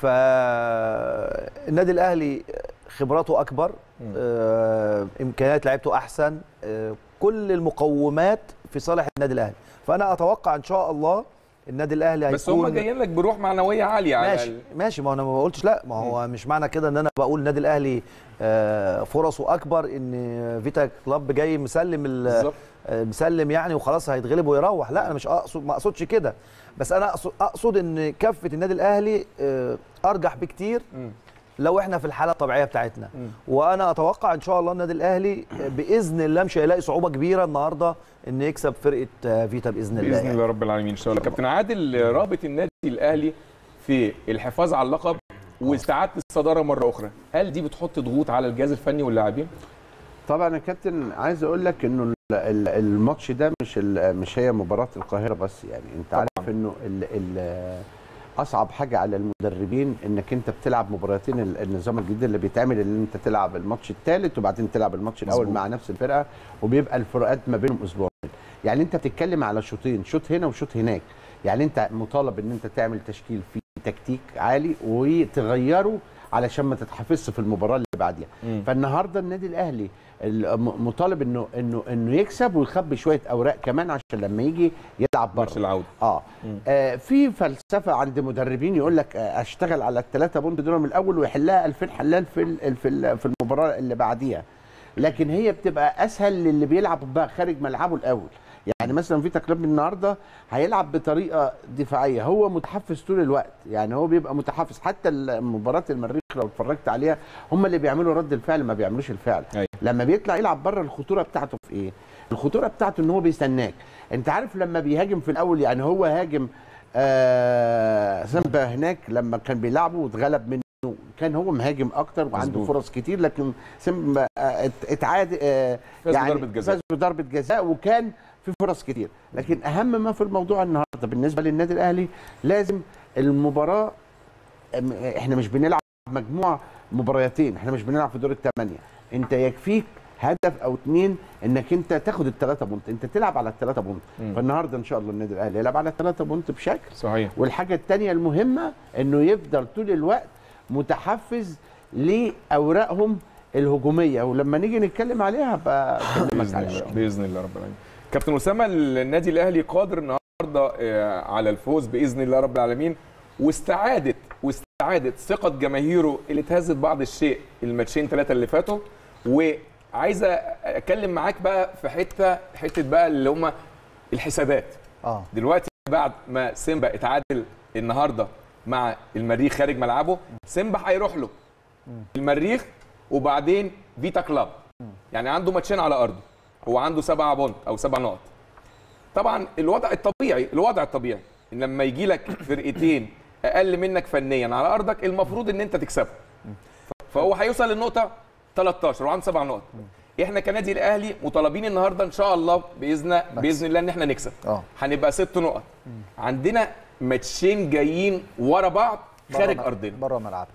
فالنادي الاهلي خبراته اكبر مم. آه، امكانيات لعيبته احسن آه، كل المقومات في صالح النادي الاهلي فانا اتوقع ان شاء الله النادي الاهلي هيكون بس هم جايين لك بروح معنويه عاليه على ماشي ال- ماشي ما انا ما بقولش لا ما هو مش معنى كده ان انا بقول النادي الاهلي آه، فرصه اكبر ان فيتا كلاب جاي مسلم ال- بالظبط آه، مسلم يعني وخلاص هيتغلب ويروح لا انا مش اقصد ما اقصدش كده بس انا اقصد اقصد ان كفه النادي الاهلي آه، ارجح بكتير مم. لو احنا في الحاله الطبيعيه بتاعتنا مم. وانا اتوقع ان شاء الله النادي الاهلي آه، باذن الله مش هيلاقي صعوبه كبيره النهارده ان يكسب فرقه آه، فيتا باذن الله باذن يعني. الله رب العالمين ان شاء الله كابتن عادل رابط النادي الاهلي في الحفاظ على اللقب واستعاده الصداره مره اخرى هل دي بتحط ضغوط على الجهاز الفني واللاعبين طبعا يا كابتن عايز اقول لك انه ال- ال- الماتش ده مش ال- مش هي مباراه القاهره بس يعني انت طبعاً. عارف انه ال ال اصعب حاجه على المدربين انك انت بتلعب مباراتين ال- النظام الجديد اللي بيتعمل اللي انت تلعب الماتش الثالث وبعدين تلعب الماتش الاول مظبوط. مع نفس الفرقه وبيبقى الفروقات ما بينهم اسبوعين يعني انت بتتكلم على شوطين شوط هنا وشوط هناك يعني انت مطالب ان انت تعمل تشكيل فيه تكتيك عالي وتغيره علشان ما تتحفظش في المباراه اللي بعديها مم. فالنهارده النادي الاهلي الم- مطالب انه انه انه يكسب ويخبي شويه اوراق كمان عشان لما يجي يلعب ماتش بره العوده اه, آه في فلسفه عند مدربين يقول لك آه اشتغل على الثلاثه بونت دول من الاول ويحلها 2000 حلال في ال- في ال- في المباراه اللي بعديها لكن هي بتبقى اسهل للي بيلعب بقى خارج ملعبه الاول يعني مثلا فيتا كلوب النهارده هيلعب بطريقه دفاعيه هو متحفز طول الوقت يعني هو بيبقى متحفز حتى مباراه المريخ لو اتفرجت عليها هم اللي بيعملوا رد الفعل ما بيعملوش الفعل أيوة. لما بيطلع يلعب بره الخطوره بتاعته في ايه الخطوره بتاعته ان هو بيستناك انت عارف لما بيهاجم في الاول يعني هو هاجم آه سامبا هناك لما كان بيلعبه واتغلب منه كان هو مهاجم اكتر وعنده مظبوط. فرص كتير لكن سامبا آه ات- اتعاد آه فاز بضربة جزاء. فاز بضربه جزاء وكان في فرص كتير لكن اهم ما في الموضوع النهارده بالنسبه للنادي الاهلي لازم المباراه أم- احنا مش بنلعب مجموعه مباريتين احنا مش بنلعب في دور الثمانيه انت يكفيك هدف او اتنين انك انت تاخد الثلاثه بونت انت تلعب على الثلاثه بونت مم. فالنهارده ان شاء الله النادي الاهلي يلعب على الثلاثه بونت بشكل صحيح والحاجه الثانيه المهمه انه يفضل طول الوقت متحفز لاوراقهم الهجوميه ولما نيجي نتكلم عليها بقى أكلمك باذن عليها. الله باذن الله رب العالمين كابتن اسامه النادي الاهلي قادر النهارده آه، على الفوز باذن الله رب العالمين واستعادت واستعادت ثقه جماهيره اللي اتهزت بعض الشيء الماتشين ثلاثه اللي فاتوا وعايزه اتكلم معاك بقى في حته حته بقى اللي هم الحسابات اه دلوقتي بعد ما سيمبا اتعادل النهارده مع المريخ خارج ملعبه سيمبا هيروح له المريخ وبعدين فيتا كلاب يعني عنده ماتشين على ارضه هو عنده سبعة بونت او سبع نقط طبعا الوضع الطبيعي الوضع الطبيعي ان لما يجي لك فرقتين اقل منك فنيا على ارضك المفروض ان انت تكسبه فهو هيوصل للنقطه 13 وعنده سبع نقط احنا كنادي الاهلي مطالبين النهارده ان شاء الله باذن باذن الله ان احنا نكسب اه هنبقى ست نقط عندنا ماتشين جايين ورا بعض خارج بره- ارضنا بره ملعبنا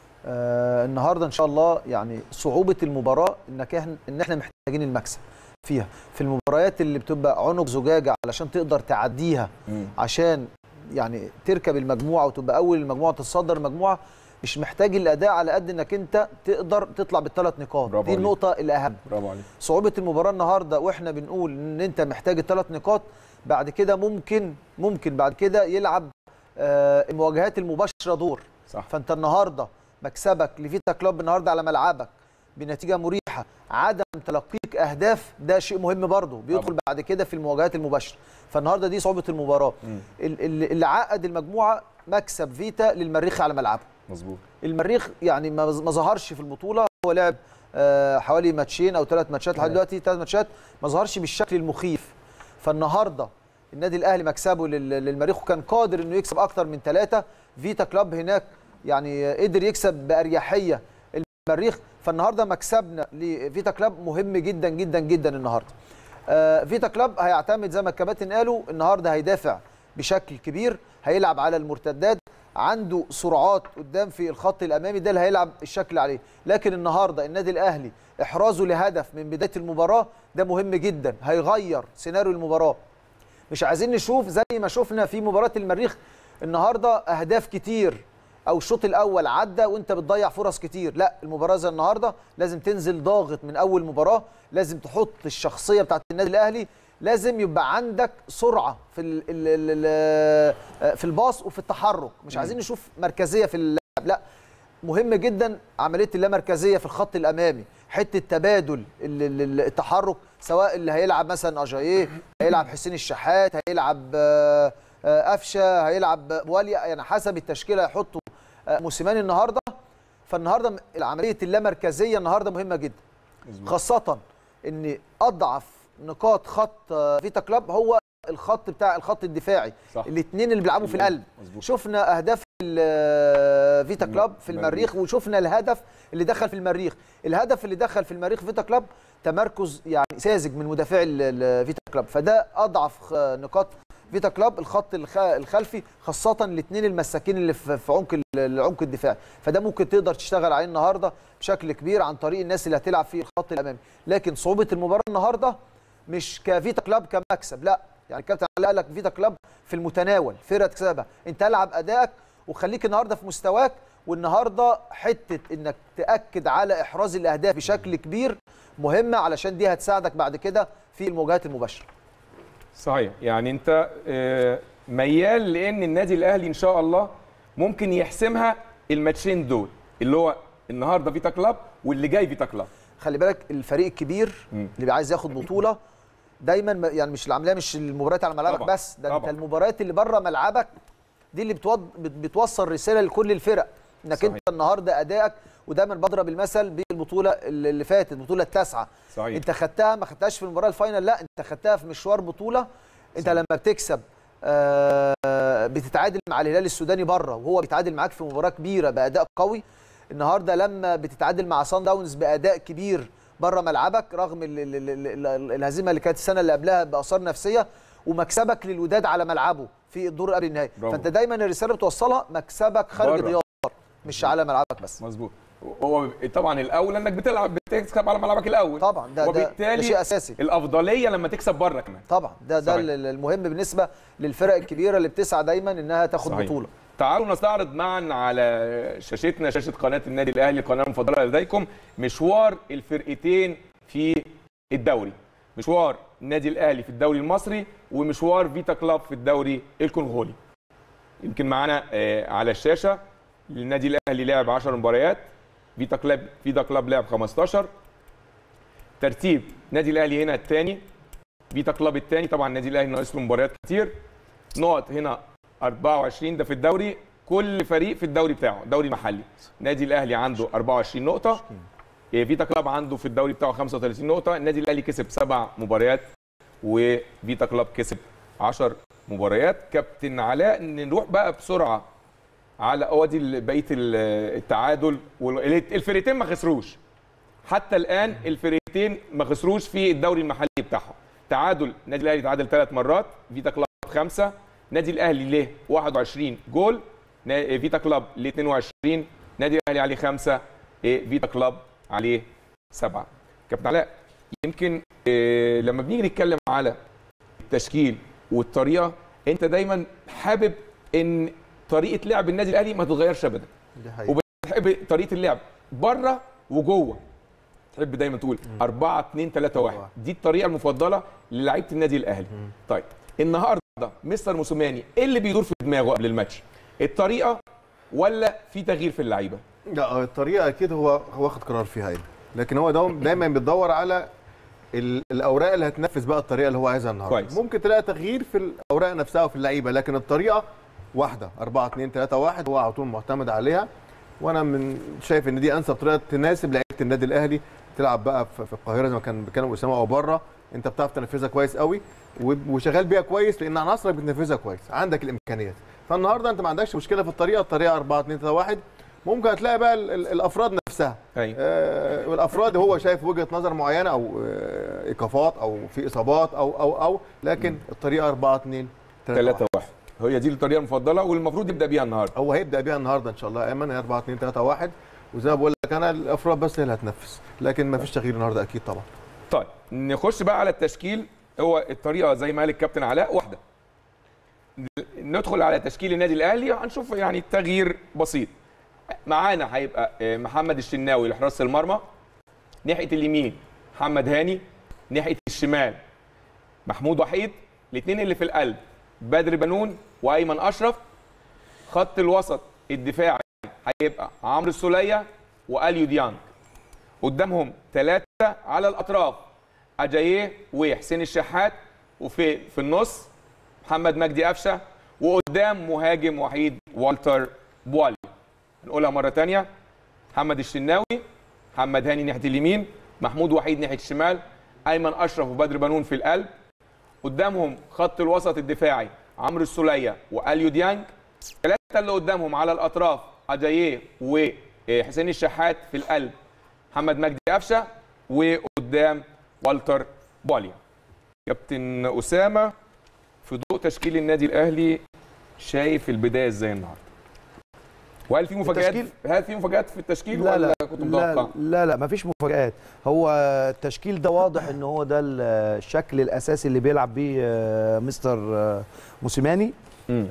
آه النهارده ان شاء الله يعني صعوبه المباراه انك احنا ان احنا محتاجين المكسب فيها في المباريات اللي بتبقى عنق زجاجه علشان تقدر تعديها مم. عشان يعني تركب المجموعه وتبقى اول المجموعه تتصدر المجموعه مش محتاج الاداء على قد انك انت تقدر تطلع بالثلاث نقاط برافو دي عليك. النقطه الاهم برافو عليك صعوبه المباراه النهارده واحنا بنقول ان انت محتاج الثلاث نقاط بعد كده ممكن ممكن بعد كده يلعب آه، المواجهات المباشره دور صح فانت النهارده مكسبك لفيتا كلوب النهارده على ملعبك بنتيجه مريحه عدم تلقيك اهداف ده شيء مهم برضه بيدخل طبعا. بعد كده في المواجهات المباشره فالنهارده دي صعوبه المباراه مم. ال- ال- اللي عقد المجموعه مكسب فيتا للمريخ على ملعبه مظبوط المريخ يعني ما ما ظهرش في البطوله هو لعب آه، حوالي ماتشين او ثلاث ماتشات لحد دلوقتي ثلاث ماتشات ما ظهرش بالشكل المخيف فالنهارده النادي الاهلي مكسبه لل- للمريخ وكان قادر انه يكسب اكتر من ثلاثه فيتا كلاب هناك يعني قدر يكسب باريحيه المريخ فالنهارده مكسبنا لفيتا كلاب مهم جدا جدا جدا النهارده آه، فيتا كلاب هيعتمد زي ما الكباتن قالوا النهارده هيدافع بشكل كبير هيلعب على المرتدات عنده سرعات قدام في الخط الامامي ده اللي هيلعب الشكل عليه لكن النهارده النادي الاهلي احرازه لهدف من بدايه المباراه ده مهم جدا هيغير سيناريو المباراه مش عايزين نشوف زي ما شفنا في مباراه المريخ النهارده اهداف كتير او الشوط الاول عدى وانت بتضيع فرص كتير لا المباراه زي النهارده لازم تنزل ضاغط من اول مباراه لازم تحط الشخصيه بتاعت النادي الاهلي لازم يبقى عندك سرعه في ال ال ال في الباص وفي التحرك مش عايزين نشوف مركزيه في اللعب لا مهم جدا عمليه اللامركزيه في الخط الامامي حته تبادل ال- ال- ال- التحرك سواء اللي هيلعب مثلا اجاييه هيلعب حسين الشحات هيلعب آه، آه، قفشه هيلعب بواليا يعني حسب التشكيله هيحطوا آه، موسيماني النهارده فالنهارده م- عمليه اللامركزيه النهارده مهمه جدا مظبوط. خاصه ان اضعف نقاط خط آه، فيتا كلاب هو الخط بتاع الخط الدفاعي صح. الاثنين اللي بيلعبوا في القلب مظبوط. شفنا اهداف ال- فيتا كلاب في المريخ. المريخ وشفنا الهدف اللي دخل في المريخ الهدف اللي دخل في المريخ فيتا كلاب تمركز يعني ساذج من مدافعي ال- ال- فيتا كلاب فده اضعف خ- نقاط فيتا كلاب الخط الخ- الخلفي خاصه الاثنين المساكين اللي في في عمق ال- العمق الدفاعي فده ممكن تقدر تشتغل عليه النهارده بشكل كبير عن طريق الناس اللي هتلعب في الخط الامامي لكن صعوبه المباراه النهارده مش كفيتا كلاب كمكسب لا يعني الكابتن علاء قال لك فيتا كلاب في المتناول فرقه تكسبها انت العب ادائك وخليك النهارده في مستواك والنهارده حته انك تاكد على احراز الاهداف بشكل كبير مهمه علشان دي هتساعدك بعد كده في المواجهات المباشره صحيح يعني انت آه، ميال لان النادي الاهلي ان شاء الله ممكن يحسمها الماتشين دول اللي هو النهارده فيتا كلاب واللي جاي فيتا كلاب خلي بالك الفريق الكبير مم. اللي عايز ياخد بطوله دايما ما- يعني مش العمليه مش المباريات على ملعبك طبعاً، بس ده انت طبعاً. المباريات اللي بره ملعبك دي اللي بتوض... بت- بتوصل رساله لكل الفرق انك صحيح. انت النهارده ادائك ودايما بضرب المثل بالبطوله اللي اللي فاتت البطوله التاسعه صحيح انت خدتها ما خدتهاش في المباراه الفاينل لا انت خدتها في مشوار بطوله انت لما بتكسب آه، بتتعادل مع الهلال السوداني بره وهو بيتعادل معاك في مباراه كبيره باداء قوي النهارده لما بتتعادل مع سان داونز باداء كبير بره ملعبك رغم ال ال ال ال ال الهزيمه اللي كانت السنه اللي قبلها باثار نفسيه ومكسبك للوداد على ملعبه في الدور قبل النهائي برافو. فانت دايما الرساله بتوصلها مكسبك خارج بره. الديار مش على ملعبك بس مظبوط هو طبعا الاول انك بتلعب بتكسب على ملعبك الاول طبعا ده ده, وبالتالي ده شيء اساسي الافضليه لما تكسب بره كمان طبعا ده ده صحيح. ال- المهم بالنسبه للفرق الكبيره اللي بتسعى دايما انها تاخد صحيح. بطوله تعالوا نستعرض معا على شاشتنا شاشه قناه النادي الاهلي القناه المفضله لديكم مشوار الفرقتين في الدوري مشوار النادي الاهلي في الدوري المصري ومشوار فيتا كلاب في الدوري الكونغولي يمكن معانا آه، على الشاشه النادي الاهلي لعب 10 مباريات فيتا كلاب فيتا كلاب لعب 15 ترتيب النادي الاهلي هنا الثاني فيتا كلاب الثاني طبعا النادي الاهلي ناقص له مباريات كتير نقط هنا 24 ده في الدوري كل فريق في الدوري بتاعه دوري محلي النادي الاهلي عنده 24 نقطه إيه، فيتا كلاب عنده في الدوري بتاعه 35 نقطه النادي الاهلي كسب سبع مباريات وفيتا كلاب كسب 10 مباريات كابتن علاء نروح بقى بسرعه على اوادي ال- بقيه ال- التعادل والفرقتين ما خسروش حتى الان الفرقتين ما خسروش في الدوري المحلي بتاعهم تعادل النادي الاهلي تعادل ثلاث مرات فيتا كلاب خمسه النادي الاهلي له 21 جول نا- فيتا كلاب له 22 النادي الاهلي عليه خمسه إيه، فيتا كلاب عليه سبعه كابتن علاء يمكن إيه، لما بنيجي نتكلم على التشكيل والطريقه انت دايما حابب ان طريقه لعب النادي الاهلي ما تتغيرش ابدا دي حقيقة. وبتحب طريقه اللعب بره وجوه تحب دايما تقول 4 2 3 1 دي الطريقه المفضله للعيبه النادي الاهلي طيب النهارده مستر موسوماني ايه اللي بيدور في دماغه قبل الماتش الطريقه ولا في تغيير في اللعيبه لا الطريقه اكيد هو هو واخد قرار فيها يعني لكن هو دوم دايما بيدور على ال- الاوراق اللي هتنفذ بقى الطريقه اللي هو عايزها النهارده كويس. ممكن تلاقي تغيير في الاوراق نفسها وفي اللعيبه لكن الطريقه واحده 4 2 3 1 هو على طول معتمد عليها وانا من شايف ان دي انسب طريقه تناسب لعيبه النادي الاهلي تلعب بقى في في القاهره زي ما كان بيتكلم اسامه او بره انت بتعرف تنفذها كويس قوي وب- وشغال بيها كويس لان عناصرك بتنفذها كويس عندك الامكانيات فالنهارده انت ما عندكش مشكله في الطريقه الطريقه 4 2 3 1 ممكن هتلاقي بقى ال- ال- الافراد نفسها ايوه آه، والافراد هو شايف وجهه نظر معينه او آه، ايقافات او في اصابات او او او لكن الطريقه 4 2 3 1 هي دي الطريقه المفضله والمفروض يبدا بيها النهارده هو هيبدا بيها النهارده ان شاء الله ايمن هي 4 2 3 1 وزي ما بقول لك انا الافراد بس هي اللي هتنفذ لكن ما فيش تغيير النهارده اكيد طبعا طيب نخش بقى على التشكيل هو الطريقه زي ما قال الكابتن علاء واحده ندخل على تشكيل النادي الاهلي هنشوف يعني تغيير بسيط معانا هيبقى آه، محمد الشناوي لحراسه المرمى ناحيه اليمين محمد هاني ناحيه الشمال محمود وحيد الاثنين اللي في القلب بدر بنون وايمن اشرف خط الوسط الدفاعي هيبقى عمرو السوليه واليو ديانج قدامهم ثلاثة على الأطراف أجاييه وحسين الشحات وفي في النص محمد مجدي قفشة وقدام مهاجم وحيد والتر بوالي نقولها مرة تانية محمد الشناوي محمد هاني ناحية اليمين محمود وحيد ناحية الشمال أيمن أشرف وبدر بنون في القلب قدامهم خط الوسط الدفاعي عمرو السولية وأليو ديانج الثلاثة اللي قدامهم على الأطراف أجاييه وحسين الشحات في القلب محمد مجدي قفشه وقدام والتر بوليا كابتن اسامه في ضوء تشكيل النادي الاهلي شايف البدايه ازاي النهارده وهل في مفاجات التشكيل؟ هل في مفاجات في التشكيل لا ولا لا كنت لا متوقع لا لا مفيش مفاجآت هو التشكيل ده واضح ان هو ده الشكل الاساسي اللي بيلعب بيه آه، مستر آه، موسيماني مم.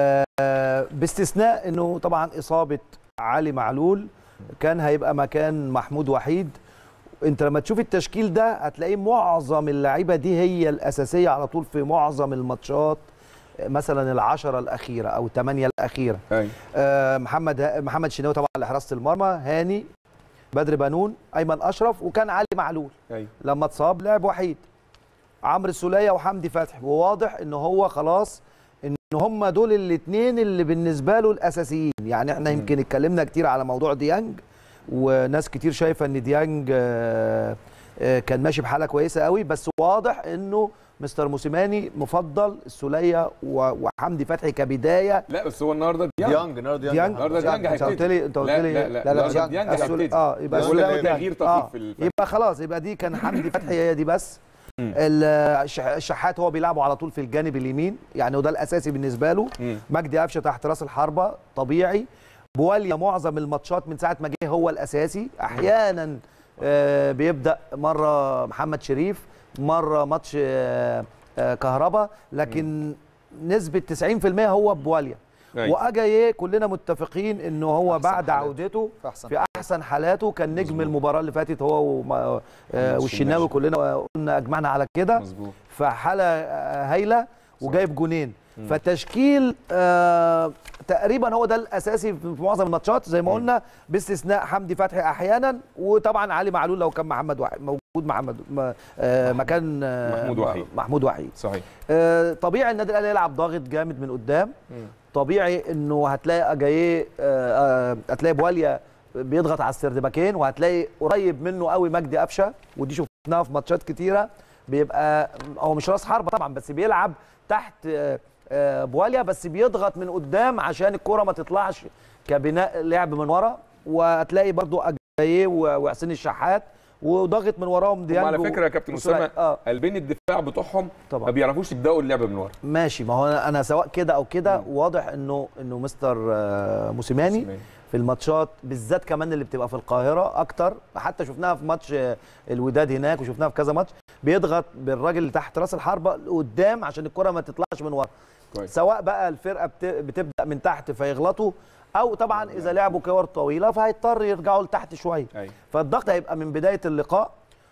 آه، باستثناء انه طبعا اصابه علي معلول كان هيبقى مكان محمود وحيد انت لما تشوف التشكيل ده هتلاقيه معظم اللعيبه دي هي الاساسيه على طول في معظم الماتشات مثلا العشرة الأخيرة أو الثمانية الأخيرة ايوه آه، محمد محمد شناوي طبعا لحراسة المرمى هاني بدر بنون أيمن أشرف وكان علي معلول ايوه لما اتصاب لعب وحيد عمرو السوليه وحمدي فتحي وواضح ان هو خلاص ان هم دول الاثنين اللي بالنسبه له الاساسيين يعني احنا يمكن اتكلمنا كتير على موضوع ديانج وناس كتير شايفه ان ديانج آه، آه، كان ماشي بحاله كويسه قوي بس واضح انه مستر موسيماني مفضل السوليه و- وحمدي فتحي كبدايه لا بس هو النهارده ديانج ديانج النهارده ديانج النهارده ديانج انت قلت هيبتدي لي انت قلت لا لي لا لا لا، لا، النهارده ديانج. ديانج السول- هيبتدي اه يبقى بقول لك السولية تغيير اه طفيف في ال- يبقى خلاص يبقى دي كان حمدي فتحي هي دي بس مم. ال- الش- الشحات هو بيلعبه على طول في الجانب اليمين يعني وده الاساسي بالنسبه له مم. مجدي قفشه تحت راس الحربه طبيعي بواليا معظم الماتشات من ساعه ما جه هو الاساسي احيانا آه بيبدا مره محمد شريف مره ماتش آه آه كهربا لكن نسبه 90% هو بواليا أيوة. واجاييه كلنا متفقين انه هو بعد حالاته. عودته في أحسن في احسن حالاته كان نجم المباراه اللي فاتت هو وما- آه، والشناوي كلنا قلنا اجمعنا على كده مظبوط فحاله آه، هايله وجايب جونين فتشكيل آه تقريبا هو ده الاساسي في معظم الماتشات زي ما قلنا باستثناء حمدي فتحي احيانا وطبعا علي معلول لو كان محمد وحيد موجود محمد ما- آه مكان آه محمود وحيد. محمود وحيد صحيح آه، طبيعي النادي الاهلي يلعب ضاغط جامد من قدام طبيعي انه هتلاقي اجاييه آه، آه، هتلاقي بواليا بيضغط على السردباكين وهتلاقي قريب منه قوي مجدي قفشه ودي شفناها في ماتشات كتيره بيبقى هو مش راس حربه طبعا بس بيلعب تحت آه، آه، بواليا بس بيضغط من قدام عشان الكره ما تطلعش كبناء لعب من ورا وهتلاقي برضو اجاييه و- وحسين الشحات وضغط من وراهم هم ديانج على فكره يا كابتن وسولية. اسامه اه قلبين الدفاع بتوعهم طبعا. ما بيعرفوش يبداوا اللعب من ورا ماشي ما هو انا أنا سواء كده او كده واضح انه انه مستر آه، موسيماني موسيماني. في الماتشات بالذات كمان اللي بتبقى في القاهره اكتر حتى شفناها في ماتش آه، الوداد هناك وشفناها في كذا ماتش بيضغط بالراجل اللي تحت راس الحربه لقدام عشان الكره ما تطلعش من ورا كويس سواء بقى الفرقه بت- بتبدا من تحت فيغلطوا او طبعا اذا لعبوا كور طويله فهيضطر يرجعوا لتحت شويه ايوه فالضغط هيبقى من بدايه اللقاء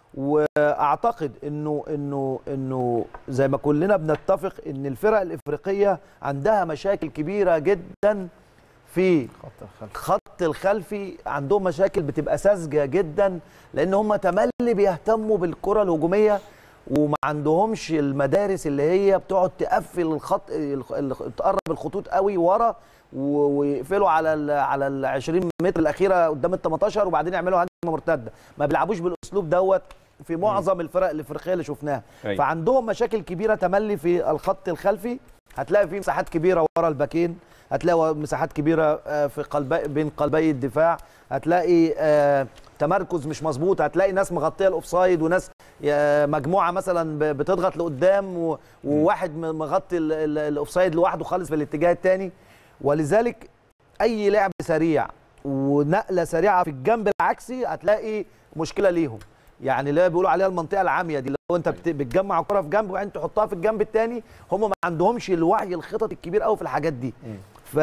واعتقد انه انه انه زي ما كلنا بنتفق ان الفرق الافريقيه عندها مشاكل كبيره جدا في خط الخلفي عندهم مشاكل بتبقى ساذجه جدا لان هم تملي بيهتموا بالكره الهجوميه وما عندهمش المدارس اللي هي بتقعد تقفل الخط الخ- الخ- تقرب الخطوط قوي ورا و- ويقفلوا على ال على ال 20 متر الاخيره قدام ال 18 وبعدين يعملوا هجمه مرتده ما بيلعبوش بالاسلوب دوت في معظم الفرق الافريقيه اللي شفناها أيوة. فعندهم مشاكل كبيره تملي في الخط الخلفي هتلاقي في مساحات كبيره ورا الباكين هتلاقي مساحات كبيره آه، في قلبي بين قلبي الدفاع هتلاقي آه، تمركز مش مظبوط هتلاقي ناس مغطيه الاوفسايد وناس آه، مجموعه مثلا ب- بتضغط لقدام و- وواحد م- مغطي ال- ال- الاوفسايد لوحده خالص في الاتجاه الثاني ولذلك اي لعب سريع ونقله سريعه في الجنب العكسي هتلاقي مشكله ليهم يعني اللي بيقولوا عليها المنطقه العاميه دي لو انت بت- بتجمع الكره في جنب وبعدين تحطها في الجنب الثاني هم ما عندهمش الوعي الخطط الكبير قوي في الحاجات دي ف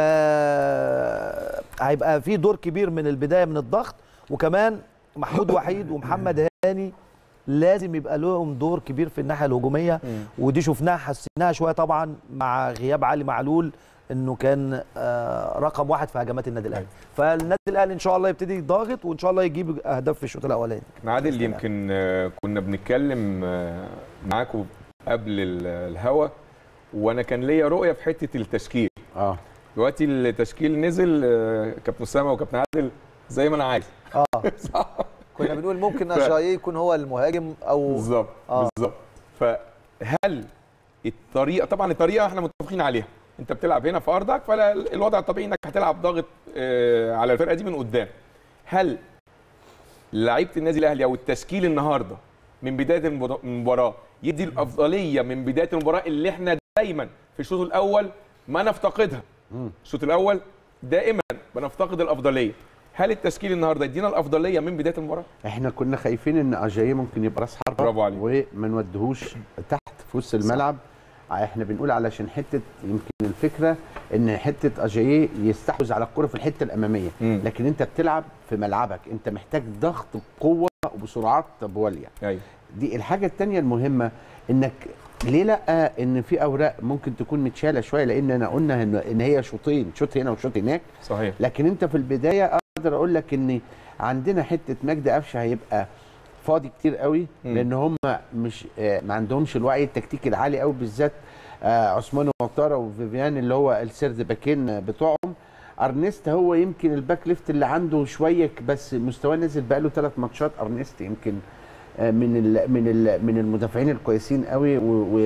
هيبقى في دور كبير من البدايه من الضغط وكمان محمود وحيد ومحمد هاني لازم يبقى لهم دور كبير في الناحيه الهجوميه ودي شفناها حسيناها شويه طبعا مع غياب علي معلول انه كان آه، رقم واحد في هجمات النادي الاهلي فالنادي الاهلي ان شاء الله يبتدي ضاغط وان شاء الله يجيب اهداف في الشوط الاولاني عادل يمكن آه، كنا بنتكلم آه، معاكم قبل ال- الهوا وانا كان ليا رؤيه في حته التشكيل اه دلوقتي التشكيل نزل آه، كابتن اسامه وكابتن عادل زي ما انا عايز اه صح كنا بنقول ممكن ف- اشاييه يكون هو المهاجم او بالظبط آه. بالظبط فهل الطريقه طبعا الطريقه احنا متفقين عليها انت بتلعب هنا في ارضك فالوضع الطبيعي انك هتلعب ضاغط آه، على الفرقه دي من قدام هل لعيبه النادي الاهلي او التشكيل النهارده من بدايه المبار- المباراه يدي الافضليه من بدايه المباراه اللي احنا دايما في الشوط الاول ما نفتقدها الشوط الاول دائما بنفتقد الافضليه هل التشكيل النهارده يدينا الافضليه من بدايه المباراه احنا كنا خايفين ان اجاييه ممكن يبقى راس حربه برافو عليك. وما نوديهوش تحت في وسط الملعب احنا بنقول علشان حته يمكن الفكره ان حته اجاييه يستحوذ على الكره في الحته الاماميه مم. لكن انت بتلعب في ملعبك انت محتاج ضغط بقوه وبسرعات بواليه ايوه دي الحاجه الثانيه المهمه انك ليه لا ان في اوراق ممكن تكون متشاله شويه لان انا قلنا ان ان هي شوطين شوط هنا وشوط هناك صحيح لكن انت في البدايه اقدر اقول لك ان عندنا حته مجدي قفشه هيبقى فاضي كتير قوي مم. لان هم مش آه، ما عندهمش الوعي التكتيكي العالي قوي بالذات آه، عثمان وطاره وفيفيان اللي هو السيرد باكين بتوعهم ارنست هو يمكن الباك ليفت اللي عنده شويه بس مستواه نزل بقاله ثلاث ماتشات ارنست يمكن آه، من ال من ال من المدافعين الكويسين قوي و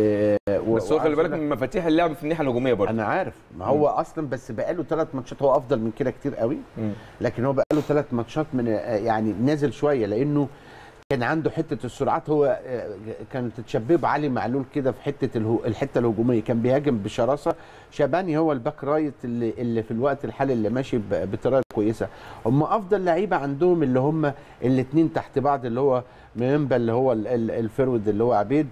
و بس هو خلي وعايز بالك أقول من مفاتيح اللعب في الناحيه الهجوميه برضه انا عارف ما هو اصلا بس بقاله ثلاث ماتشات هو افضل من كده كتير قوي مم. لكن هو بقاله ثلاث ماتشات من آه، يعني نازل شويه لانه كان عنده حته السرعات هو آه، كانت تتشبه بعلي معلول كده في حته الهو الحته الهجوميه كان بيهاجم بشراسه شاباني هو الباك رايت اللي, اللي في الوقت الحالي اللي ماشي ب- بطريقه كويسه هم افضل لعيبه عندهم اللي هم الاثنين تحت بعض اللي هو ميمبا اللي هو ال- ال- الفرود اللي هو عبيد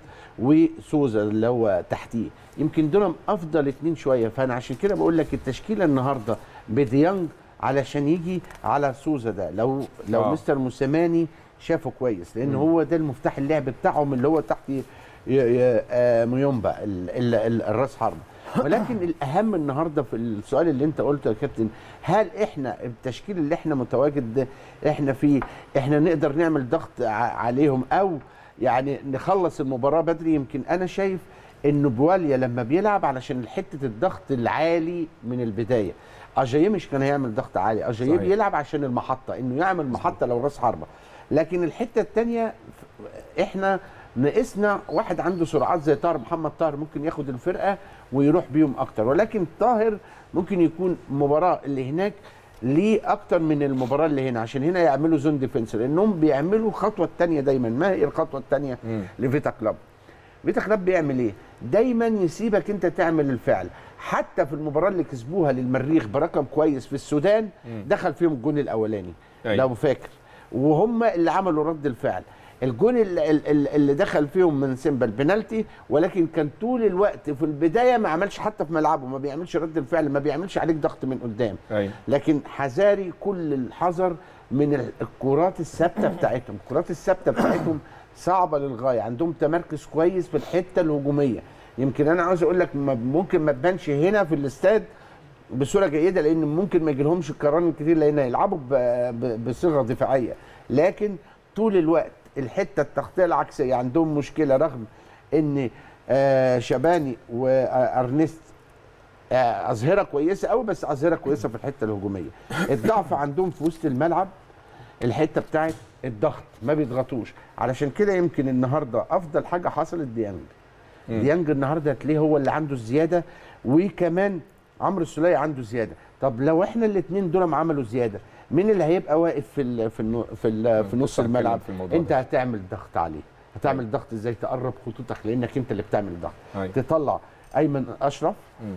وسوزا اللي هو تحتيه يمكن دول افضل اثنين شويه فانا عشان كده بقول لك التشكيله النهارده بديانج علشان يجي على سوزا ده لو لو آه. آه. مستر موسيماني شافه كويس لان هو ده المفتاح اللعب بتاعهم اللي هو تحت ي- ي- آه، ميومبا ال- ال- ال- الراس حربه ولكن الاهم النهارده في السؤال اللي انت قلته يا كابتن هل احنا التشكيل اللي احنا متواجد ده احنا فيه احنا نقدر نعمل ضغط ع- عليهم او يعني نخلص المباراه بدري يمكن انا شايف انه بواليا لما بيلعب علشان حته الضغط العالي من البدايه اجاييه مش كان هيعمل ضغط عالي اجاييه صحيح. بيلعب عشان المحطه انه يعمل محطه لو راس حربه لكن الحته الثانيه احنا ناقصنا واحد عنده سرعات زي طاهر محمد طاهر ممكن ياخد الفرقه ويروح بيهم اكتر ولكن طاهر ممكن يكون المباراه اللي هناك ليه اكتر من المباراه اللي هنا عشان هنا يعملوا زون ديفنس لانهم بيعملوا الخطوه الثانيه دايما ما هي الخطوه الثانيه مم. لفيتا كلاب فيتا كلاب بيعمل ايه دايما يسيبك انت تعمل الفعل حتى في المباراه اللي كسبوها للمريخ برقم كويس في السودان دخل فيهم الجون الاولاني أيوة. لو فاكر وهم اللي عملوا رد الفعل الجون اللي, اللي اللي دخل فيهم من سيمبا البنالتي ولكن كان طول الوقت في البدايه ما عملش حتى في ملعبه ما بيعملش رد الفعل ما بيعملش عليك ضغط من قدام ايوه لكن حذاري كل الحذر من ال- الكرات الثابته بتاعتهم الكرات الثابته بتاعتهم صعبه للغايه عندهم تمركز كويس في الحته الهجوميه يمكن انا عاوز اقول لك ما- ممكن ما تبانش هنا في الاستاد بصوره جيده لان ممكن ما يجيلهمش الكران كتير لان هيلعبوا ب- ب- بصيغه دفاعيه لكن طول الوقت الحته التغطيه العكسيه عندهم مشكله رغم ان آه، شباني وارنست آه، اظهره كويسه قوي بس اظهره كويسه في الحته الهجوميه الضعف عندهم في وسط الملعب الحته بتاعت الضغط ما بيضغطوش علشان كده يمكن النهارده افضل حاجه حصلت ديانج ديانج النهارده هتلاقيه هو اللي عنده الزياده وكمان عمرو السوليه عنده زياده طب لو احنا الاثنين دول عملوا زياده مين اللي هيبقى واقف في ال في النو في, ال في نص كنت هتكلم الملعب في الموضوع انت ده. هتعمل ضغط عليه هتعمل ضغط ازاي تقرب خطوطك لانك انت اللي بتعمل ضغط أيوة. تطلع ايمن اشرف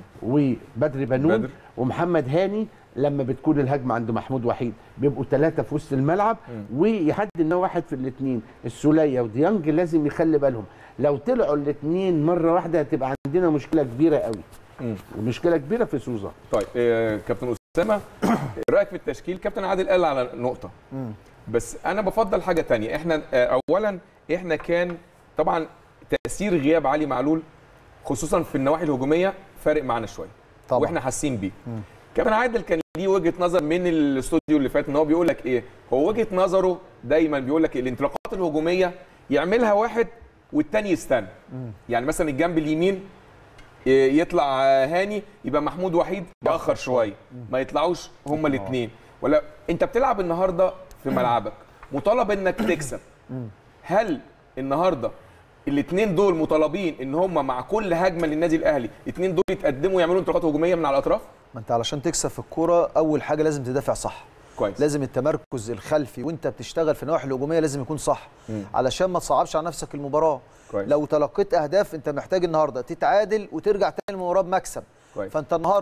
وبدري بنون بدر. ومحمد هاني لما بتكون الهجمه عند محمود وحيد بيبقوا ثلاثه في وسط الملعب ويحدد ان هو واحد في الاثنين السوليه وديانج لازم يخلي بالهم لو طلعوا الاثنين مره واحده هتبقى عندنا مشكله كبيره قوي مم. مشكله كبيره في سوزا طيب آه، كابتن اسامه إيه رايك في التشكيل كابتن عادل قال على نقطه بس انا بفضل حاجه تانية احنا آه، اولا احنا كان طبعا تاثير غياب علي معلول خصوصا في النواحي الهجوميه فارق معانا شويه طبعا. واحنا حاسين بيه كابتن عادل كان ليه وجهه نظر من الاستوديو اللي فات ان هو بيقول لك ايه هو وجهه نظره دايما بيقول لك الانطلاقات الهجوميه يعملها واحد والتاني يستنى يعني مثلا الجنب اليمين ي- يطلع هاني يبقى محمود وحيد ياخر شويه ما يطلعوش هما الاثنين ولا انت بتلعب النهارده في ملعبك مطالب انك تكسب هل النهارده الاثنين دول مطالبين ان هم مع كل هجمه للنادي الاهلي الاثنين دول يتقدموا يعملوا انطلاقات هجوميه من على الاطراف ما انت علشان تكسب في الكوره اول حاجه لازم تدافع صح كويس لازم التمركز الخلفي وانت بتشتغل في النواحي الهجوميه لازم يكون صح علشان ما تصعبش على نفسك المباراه كويس. لو تلقيت اهداف انت محتاج النهارده تتعادل وترجع تاني المباراه بمكسب كويس. فانت النهارده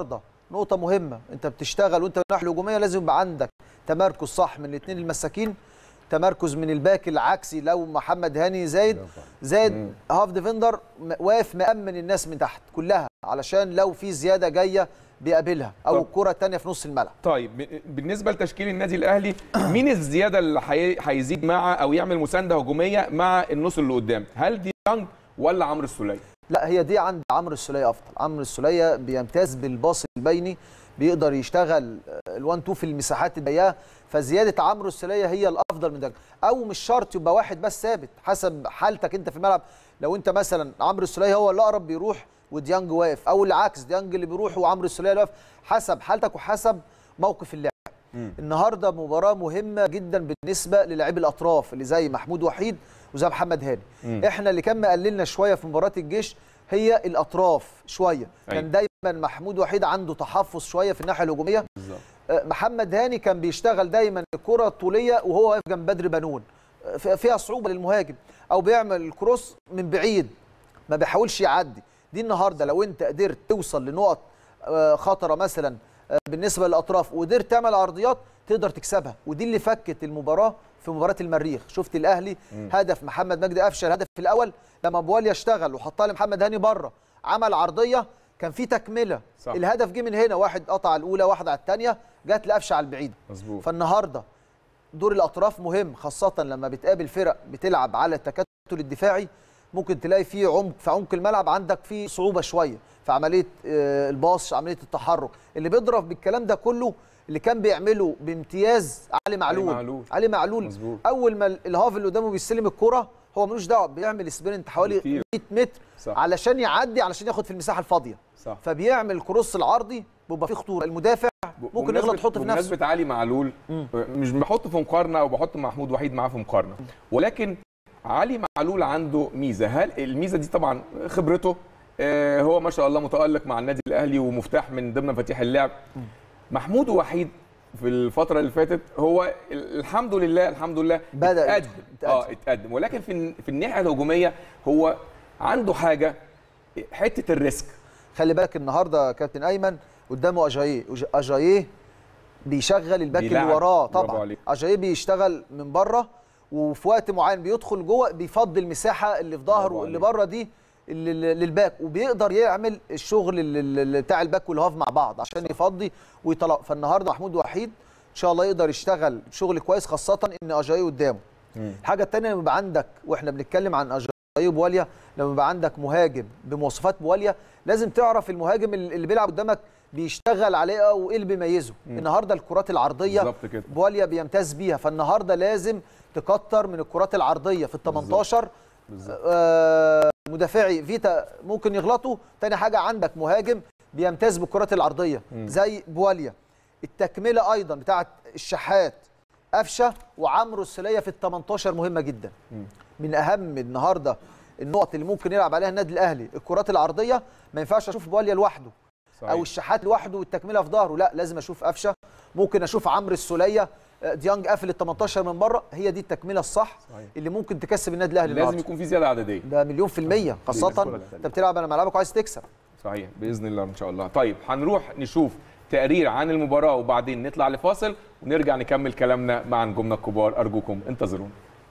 نقطه مهمه انت بتشتغل وانت من الناحيه الهجوميه لازم يبقى عندك تمركز صح من الاثنين المساكين تمركز من الباك العكسي لو محمد هاني زايد زايد هاف ديفندر م- واقف مأمن الناس من تحت كلها علشان لو في زياده جايه بيقابلها او طب. الكره الثانيه في نص الملعب طيب ب- بالنسبه لتشكيل النادي الاهلي مين الزياده اللي حي- هيزيد مع او يعمل مسانده هجوميه مع النص اللي قدام هل ديانج ولا عمرو السوليه لا هي دي عند عمرو السوليه افضل عمرو السوليه بيمتاز بالباص البيني بيقدر يشتغل ال1 2 في المساحات الضيقه فزياده عمرو السوليه هي الافضل من ده او مش شرط يبقى واحد بس ثابت حسب حالتك انت في الملعب لو انت مثلا عمرو السوليه هو اللي اقرب بيروح وديانج واقف او العكس ديانج اللي بيروح وعمرو السوليه اللي واقف حسب حالتك وحسب موقف اللعب النهارده مباراه مهمه جدا بالنسبه للاعبي الاطراف اللي زي محمود وحيد وزي محمد هاني احنا اللي كان مقللنا شويه في مباراه الجيش هي الاطراف شويه كان دايما محمود وحيد عنده تحفظ شويه في الناحيه الهجوميه آه، محمد هاني كان بيشتغل دايما الكره الطوليه وهو واقف جنب بدر بنون آه، في- فيها صعوبه للمهاجم او بيعمل الكروس من بعيد ما بيحاولش يعدي دي النهارده لو انت قدرت توصل لنقط آه، خطره مثلا آه، بالنسبه للاطراف وقدرت تعمل عرضيات تقدر تكسبها ودي اللي فكت المباراه في مباراه المريخ شفت الاهلي هدف محمد مجدي قفشه الهدف الاول لما بواليا اشتغل وحطها لمحمد هاني بره عمل عرضيه كان في تكمله صح. الهدف جه من هنا واحد قطع الاولى واحد على الثانيه جت لقفشه على البعيد مظبوط فالنهارده دور الاطراف مهم خاصه لما بتقابل فرق بتلعب على التكتل الدفاعي ممكن تلاقي في عمق في عمق الملعب عندك في صعوبه شويه في عمليه آه، الباص عمليه التحرك اللي بيضرب بالكلام ده كله اللي كان بيعمله بامتياز علي معلول معلول. علي معلول مظبوط. اول ما الهاف اللي قدامه بيستلم الكره هو ملوش دعوه بيعمل سبرنت حوالي كتير. 100 متر صح. علشان يعدي علشان ياخد في المساحه الفاضيه صح فبيعمل الكروس العرضي بيبقى فيه خطوره المدافع ممكن يغلط يحط في نفسه بمناسبه علي معلول مش بحطه في مقارنه او بحط محمود وحيد معاه في مقارنه ولكن علي معلول عنده ميزه هل الميزه دي طبعا خبرته آه، هو ما شاء الله متالق مع النادي الاهلي ومفتاح من ضمن مفاتيح اللعب محمود وحيد في الفترة اللي فاتت هو ال- الحمد لله الحمد لله بدأ اتقدم اه اتقدم ولكن في الن- في الناحية الهجومية هو عنده حاجة حتة الريسك خلي بالك النهارده يا كابتن ايمن قدامه اجاييه وج- اجاييه بيشغل الباك اللي بيلعب. وراه برافو طبعا عليك. اجاييه بيشتغل من بره وفي وقت معين بيدخل جوه بيفضي المساحه اللي في ظهره برافو اللي عليك. بره دي اللي- اللي- للباك وبيقدر يعمل الشغل اللي- اللي بتاع الباك والهاف مع بعض عشان يفضي ويطلع فالنهارده محمود وحيد ان شاء الله يقدر يشتغل شغل كويس خاصه ان اجاييه قدامه الحاجه الثانيه لما يبقى عندك واحنا بنتكلم عن اجاييه بواليا لما يبقى عندك مهاجم بمواصفات بواليا لازم تعرف المهاجم اللي اللي بيلعب قدامك بيشتغل عليه او ايه اللي بيميزه النهارده الكرات العرضيه بالظبط كده. بواليا بيمتاز بيها فالنهارده لازم تكتر من الكرات العرضيه في ال 18 آه مدافعي فيتا ممكن يغلطوا تاني حاجه عندك مهاجم بيمتاز بالكرات العرضيه زي بواليا التكمله ايضا بتاعت الشحات قفشه وعمرو السليه في ال 18 مهمه جدا من اهم النهارده النقط اللي ممكن يلعب عليها النادي الاهلي الكرات العرضيه ما ينفعش اشوف بواليا لوحده صحيح. او الشحات لوحده والتكمله في ظهره لا لازم اشوف قفشه ممكن اشوف عمرو السوليه آه، ديانج قافل ال 18 من بره هي دي التكمله الصح صحيح. اللي ممكن تكسب النادي الاهلي لازم النهارده يكون في زيادة عددية ده مليون في المية خاصة انت بتلعب على ملعبك وعايز تكسب صحيح باذن الله ان شاء الله طيب هنروح نشوف تقرير عن المباراه وبعدين نطلع لفاصل ونرجع نكمل كلامنا مع نجومنا الكبار ارجوكم انتظرونا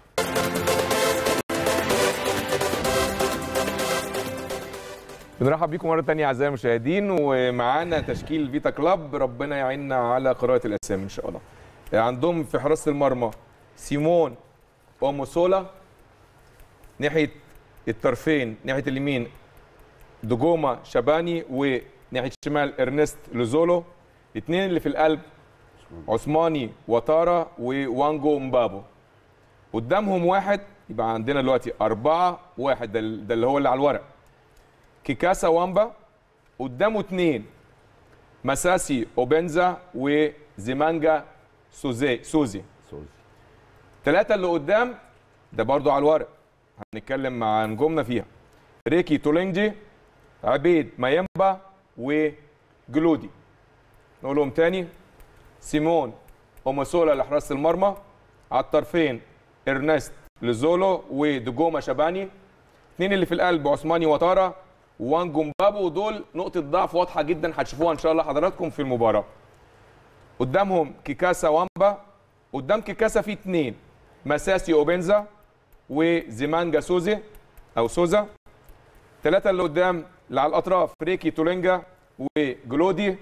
بنرحب بيكم مره تانية اعزائي المشاهدين ومعانا تشكيل فيتا كلاب ربنا يعيننا على قراءه الاسامي ان شاء الله عندهم في حراسه المرمى سيمون اوموسولا ناحيه الطرفين ناحيه اليمين دوجوما شاباني وناحيه الشمال ارنست لوزولو الاثنين اللي في القلب عثماني وتارا ووانجو مبابو قدامهم واحد يبقى عندنا دلوقتي أربعة واحد ده, ال- ده اللي هو اللي على الورق كيكاسا وامبا قدامه اثنين مساسي اوبنزا وزيمانجا سوزي سوزي ثلاثة اللي قدام ده برضو على الورق هنتكلم مع نجومنا فيها ريكي تولينجي عبيد مايمبا وجلودي نقولهم تاني سيمون اوماسولا لحراسه المرمى على الطرفين ارنست لزولو ودجوما شباني اثنين اللي في القلب عثماني وطارا ووان جومبابو ودول نقطه ضعف واضحه جدا هتشوفوها ان شاء الله حضراتكم في المباراه قدامهم كيكاسا وامبا قدام كيكاسا في اثنين مساسي اوبنزا وزيمانجا سوزي او سوزا ثلاثه اللي قدام اللي على الاطراف ريكي تولينجا وجلودي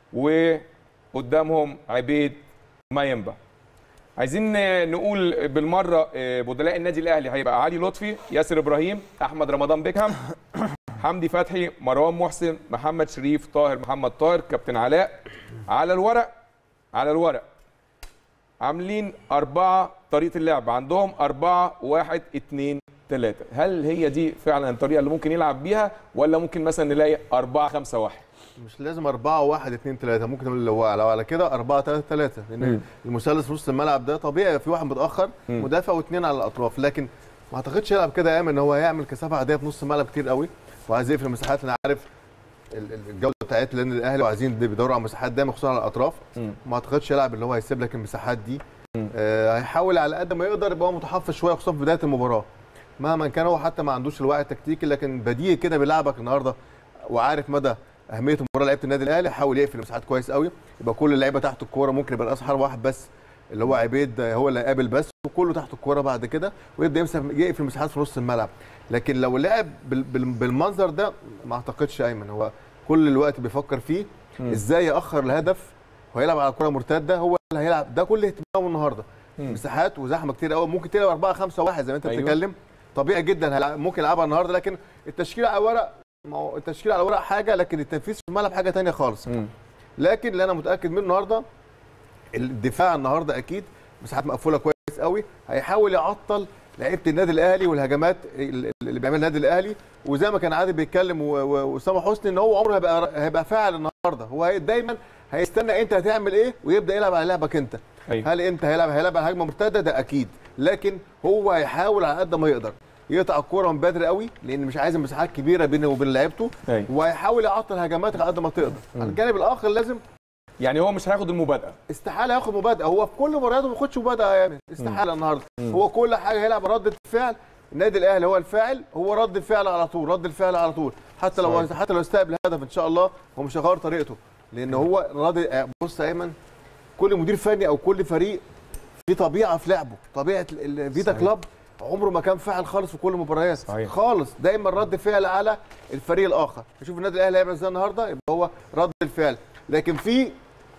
وقدامهم عبيد مايمبا عايزين نقول بالمره بدلاء النادي الاهلي هيبقى علي لطفي ياسر ابراهيم احمد رمضان بيكهام حمدي فتحي مروان محسن محمد شريف طاهر محمد طاهر كابتن علاء على الورق على الورق عاملين أربعة طريقة اللعب عندهم أربعة واحد اتنين تلاتة هل هي دي فعلا الطريقة اللي ممكن يلعب بيها ولا ممكن مثلا نلاقي أربعة خمسة واحد مش لازم 4 1 2 3 ممكن لو لو على كده 4 3 3 لان المثلث نص الملعب ده طبيعي في واحد متاخر مدافع واثنين على الاطراف لكن ما اعتقدش يلعب كده يا ايمن ان هو هيعمل كثافه عاديه في نص الملعب كتير قوي وعايز يقفل المساحات انا عارف ال- ال- الجوده بتاعت لان الاهلي وعايزين بيدوروا على مساحات دايما خصوصا على الاطراف ما اعتقدش يلعب اللي هو هيسيب لك المساحات دي آه هيحاول على قد ما يقدر يبقى هو متحفظ شويه خصوصا في بدايه المباراه مهما كان هو حتى ما عندوش الوعي التكتيكي لكن بديهي كده بيلعبك النهارده وعارف مدى اهميه المباراه لعيبه النادي الاهلي حاول يقفل المساحات كويس قوي يبقى كل اللعيبه تحت الكوره ممكن يبقى ناقص حرف واحد بس اللي هو عبيد هو اللي هيقابل بس وكله تحت الكوره بعد كده ويبدا يمسك يقفل المساحات في نص الملعب لكن لو لعب بال- بال- بالمنظر ده ما اعتقدش ايمن هو كل الوقت بيفكر فيه ازاي ياخر الهدف وهيلعب على كره مرتده هو اللي هيلعب ده كل اهتمامه النهارده مساحات وزحمه كتير قوي ممكن تلعب 4 5 1 زي ما انت أيوة. بتتكلم طبيعي جدا هيلعب- ممكن يلعبها النهارده لكن التشكيل على ورق ما هو التشكيل على ورق حاجه لكن التنفيذ في الملعب حاجه تانية خالص مم. لكن اللي انا متاكد منه النهارده الدفاع النهارده اكيد مساحات مقفوله كويس قوي هيحاول يعطل لعيبه النادي الاهلي والهجمات اللي بيعملها النادي الاهلي وزي ما كان عادل بيتكلم و- و- واسامه حسني ان هو عمره هيبقى هيبقى فاعل النهارده هو هي- دايما هيستنى انت هتعمل ايه ويبدا يلعب على لعبك انت أيوة. هل انت هيلعب هيلعب على هجمه مرتده ده اكيد لكن هو هيحاول على قد ما يقدر يقطع الكوره من بدري قوي لان مش عايز مساحات كبيره بينه وبين لعيبته أيوة. وهيحاول يعطل هجماتك على قد ما تقدر على الجانب الاخر لازم يعني هو مش هياخد المبادئه استحاله ياخد مبادئه هو في كل مبارياته ما بياخدش مبادئه يعني استحاله النهارده هو كل حاجه هيلعب رد الفعل النادي الاهلي هو الفاعل هو رد الفعل على طول رد الفعل على طول حتى لو حتى لو استقبل هدف ان شاء الله هو مش هيغير طريقته لان هو رد بص يا ايمن كل مدير فني او كل فريق في طبيعه في لعبه طبيعه ال- الفيتا كلاب عمره ما كان فاعل خالص في كل المباريات صحيح. خالص دايما رد فعل على الفريق الاخر شوف النادي الاهلي هيعمل ازاي النهارده يبقى هو رد الفعل لكن في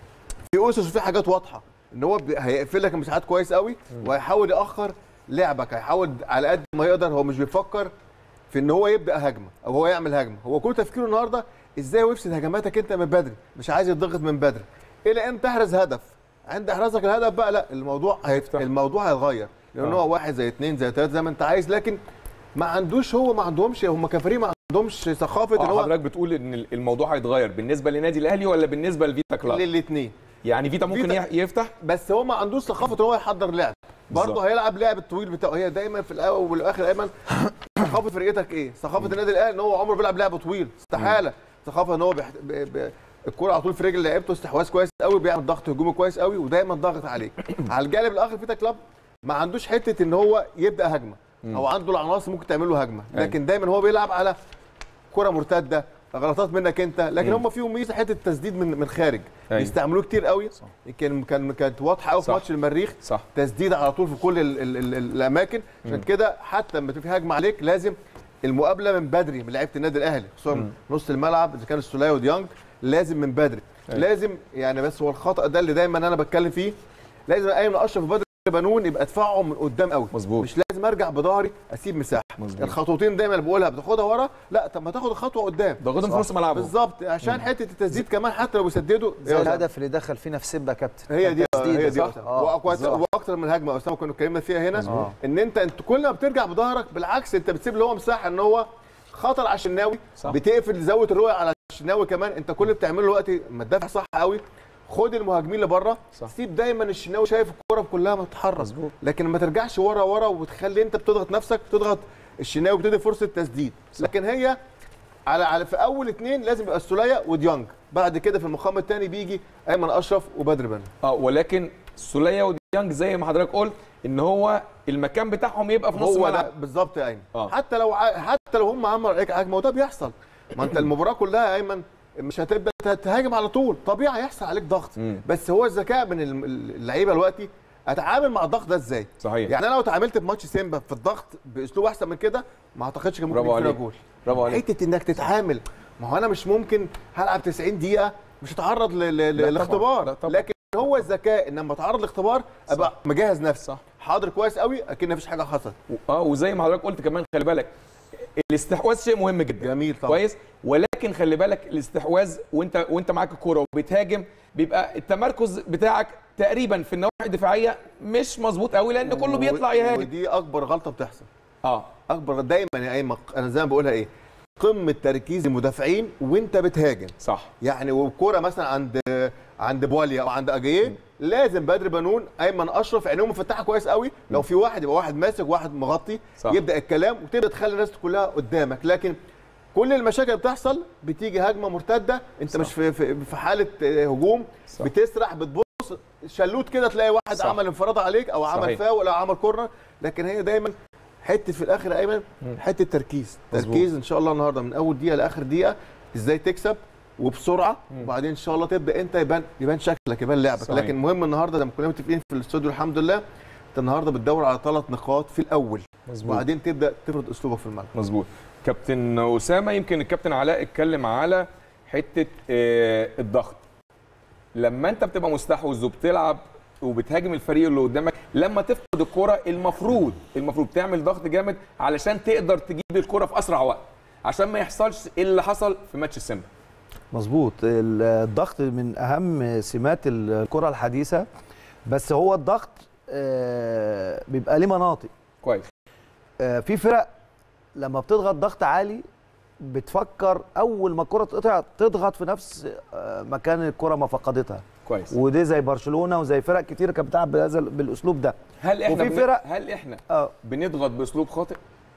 في اسس وفي حاجات واضحه ان هو بي- هيقفل لك المساحات كويس قوي وهيحاول ياخر لعبك هيحاول على قد ما يقدر هو مش بيفكر في ان هو يبدا هجمه او هو يعمل هجمه هو كل تفكيره النهارده ازاي هو يفسد هجماتك انت من بدري مش عايز يضغط من بدري الى ان تحرز هدف عند احرازك الهدف بقى لا الموضوع هيت... الموضوع هيتغير لان آه. هو واحد زي اثنين زي ثلاثه زي ما انت عايز لكن ما عندوش هو ما عندهمش هم كفريق ما عندهمش ثقافه ان آه، هو حضرتك بتقول ان الموضوع هيتغير بالنسبه للنادي الاهلي ولا بالنسبه لفيتا كلاب للاثنين يعني فيتا ممكن فيتا- يح- يفتح بس هو ما عندوش ثقافه ان هو يحضر لعب برضه بالظبط. هيلعب لعب الطويل بتاعه هي دايما في الاول والاخر ايمن ثقافه فرقتك ايه؟ ثقافه النادي الاهلي ان هو عمره بيلعب لعب طويل استحاله ثقافه ان هو بيحت... ب... ب... الكوره على طول في رجل لعيبته استحواذ كويس قوي بيعمل ضغط هجومي كويس قوي ودايما ضاغط عليك على الجانب الاخر فيتا كلاب ما عندوش حته ان هو يبدا هجمه او عنده العناصر ممكن تعمل له هجمه أيوة. لكن دايما هو بيلعب على كره مرتده غلطات منك انت لكن هم فيهم ميزه حته التسديد من من خارج أيوة. بيستعملوه كتير قوي كان كان كانت واضحه قوي في صح. ماتش المريخ صح تسديد على طول في كل ال ال ال الاماكن عشان كده حتى لما تبقى في هجمه عليك لازم المقابله من بدري من لعيبه النادي الاهلي خصوصا نص الملعب اذا كان السوليه وديانج لازم من بدري أيوة. لازم يعني بس هو الخطا ده اللي دايما انا بتكلم فيه لازم ايمن اشرف وبدر بنون يبقى ادفعهم من قدام قوي مظبوط. مش لازم ارجع بظهري اسيب مساحه مظبوط. الخطوتين دايما اللي بقولها بتاخدها ورا لا طب ما تاخد الخطوه قدام ضاغطهم في نص ملعبه بالظبط عشان حته التسديد كمان حتى لو بيسددوا زي الهدف اللي دخل فينا في سيمبا يا كابتن هي دي تسديدة، هي دي صح؟ أسامة. آه، وأكوات- بالظبط. واكتر من هجمه اسامه كنا اتكلمنا فيها هنا مظبوط. ان انت انت كل ما بترجع بظهرك بالعكس انت بتسيب له هو مساحه ان هو خطر على الشناوي صح. بتقفل زاويه الرؤيه على الشناوي كمان انت كل اللي بتعمله دلوقتي ما تدافع صح قوي خد المهاجمين اللي بره صح. سيب دايما الشناوي شايف الكوره كلها ما تتحرك مظبوط. لكن ما ترجعش ورا ورا وتخلي انت بتضغط نفسك تضغط الشناوي بتدي فرصه تسديد لكن هي على على في اول اثنين لازم يبقى السوليه وديانج بعد كده في المقام الثاني بيجي ايمن اشرف وبدر بن اه ولكن سوليه وديانج زي ما حضرتك قلت ان هو المكان بتاعهم يبقى في نص هو الملعب ده بالظبط يا ايمن آه. حتى لو ع- حتى لو هم عملوا عليك هجمه وده بيحصل ما انت المباراه كلها يا ايمن مش هتبدا تهاجم على طول طبيعي هيحصل عليك ضغط مم. بس هو الذكاء من الم- اللعيبه دلوقتي اتعامل مع الضغط ده ازاي صحيح يعني انا لو اتعاملت في ماتش سيمبا في الضغط باسلوب احسن من كده ما اعتقدش كان ممكن برافو يجي فينا عليك. جول برافو عليك حته انك تتعامل ما هو انا مش ممكن هلعب 90 دقيقه مش هتعرض ل- ل- لا طبعاً. لا للاختبار طبعاً. لكن هو الذكاء ان لما اتعرض لاختبار ابقى مجهز نفسي صح. حاضر كويس قوي اكن مفيش حاجه حصلت اه وزي ما حضرتك قلت كمان خلي بالك الاستحواذ شيء مهم جدا جميل طبعا كويس ولكن خلي بالك الاستحواذ وانت وانت معاك الكوره وبتهاجم بيبقى التمركز بتاعك تقريبا في النواحي الدفاعيه مش مظبوط قوي لان كله بيطلع يهاجم ودي اكبر غلطه بتحصل اه اكبر دايما يا ايمن انا زي ما بقولها ايه قمه تركيز المدافعين وانت بتهاجم صح يعني والكوره مثلا عند عند بواليا او عند اجاييه لازم بدر بنون ايمن اشرف عينيهم مفتحه كويس قوي لو في واحد يبقى واحد ماسك واحد مغطي صح. يبدا الكلام وتبدا تخلي الناس كلها قدامك لكن كل المشاكل اللي بتحصل بتيجي هجمه مرتده انت صح. مش في في, في حاله آه، هجوم صح. بتسرح بتبص شلوت كده تلاقي واحد صح. عمل انفراد عليك او عمل صحيح. فاول او عمل كورنر لكن هي دايما حته في الاخر يا ايمن حته تركيز مظبوط. تركيز ان شاء الله النهارده من اول دقيقه لاخر دقيقه ازاي تكسب وبسرعه وبعدين ان شاء الله تبدا انت يبان يبان شكلك يبان لعبك صحيح. لكن المهم النهارده لما كنا متفقين في الاستوديو الحمد لله انت النهارده بتدور على ثلاث نقاط في الاول مظبوط وبعدين تبدا تفرض اسلوبك في الملعب مظبوط كابتن اسامه يمكن الكابتن علاء اتكلم على حته آه، الضغط لما انت بتبقى مستحوذ وبتلعب وبتهاجم الفريق اللي قدامك لما تفقد الكرة المفروض المفروض تعمل ضغط جامد علشان تقدر تجيب الكرة في اسرع وقت عشان ما يحصلش اللي حصل في ماتش السيمبا مظبوط الضغط من اهم سمات الكره الحديثه بس هو الضغط آه، بيبقى ليه مناطق كويس آه، في فرق لما بتضغط ضغط عالي بتفكر اول ما الكره تقطع تضغط في نفس آه، مكان الكره ما فقدتها كويس ودي زي برشلونه وزي فرق كتير كانت بتلعب بهذا بالاسلوب ده هل احنا وفي بن- فرق- هل احنا اه بنضغط باسلوب خاطئ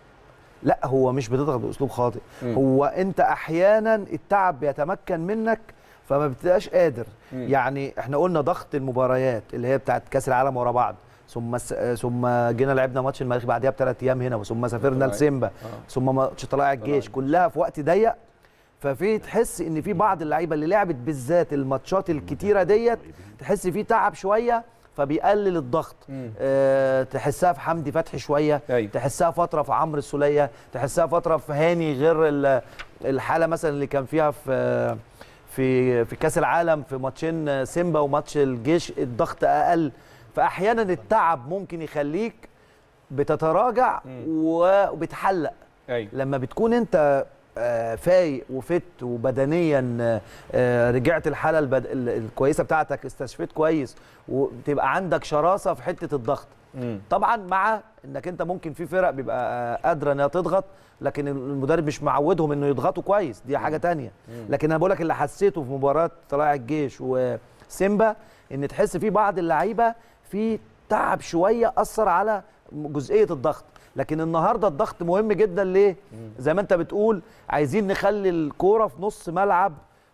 لا هو مش بتضغط باسلوب خاطئ مم. هو انت احيانا التعب بيتمكن منك فما بتبقاش قادر مم. يعني احنا قلنا ضغط المباريات اللي هي بتاعت كاس العالم ورا بعض ثم س... ثم جينا لعبنا ماتش المريخ بعديها بثلاث ايام هنا ثم سافرنا طلائع. لسيمبا آه. ثم ماتش طلائع الجيش كلها في وقت ضيق ففي تحس ان في بعض اللعيبه اللي لعبت بالذات الماتشات الكتيره ديت تحس في تعب شويه فبيقلل الضغط مم. أه تحسها في حمدي فتحي شويه أيوة. تحسها فتره في عمرو السوليه تحسها فتره في هاني غير ال- الحاله مثلا اللي كان فيها في في في كاس العالم في ماتشين سيمبا وماتش الجيش الضغط اقل فاحيانا التعب ممكن يخليك بتتراجع و- وبتحلق ايوه لما بتكون انت آه، فايق وفت وبدنيا آه، آه، رجعت الحاله البد... ال- الكويسه بتاعتك استشفيت كويس وتبقى عندك شراسه في حته الضغط مم. طبعا مع انك انت ممكن في فرق بيبقى آه، قادره انها تضغط لكن المدرب مش معودهم انه يضغطوا كويس دي حاجه تانية لكن انا بقول لك اللي حسيته في مباراه طلائع الجيش وسيمبا ان تحس في بعض اللعيبه في تعب شويه اثر على جزئيه الضغط لكن النهارده الضغط مهم جدا ليه زي ما انت بتقول عايزين نخلي الكوره في نص ملعب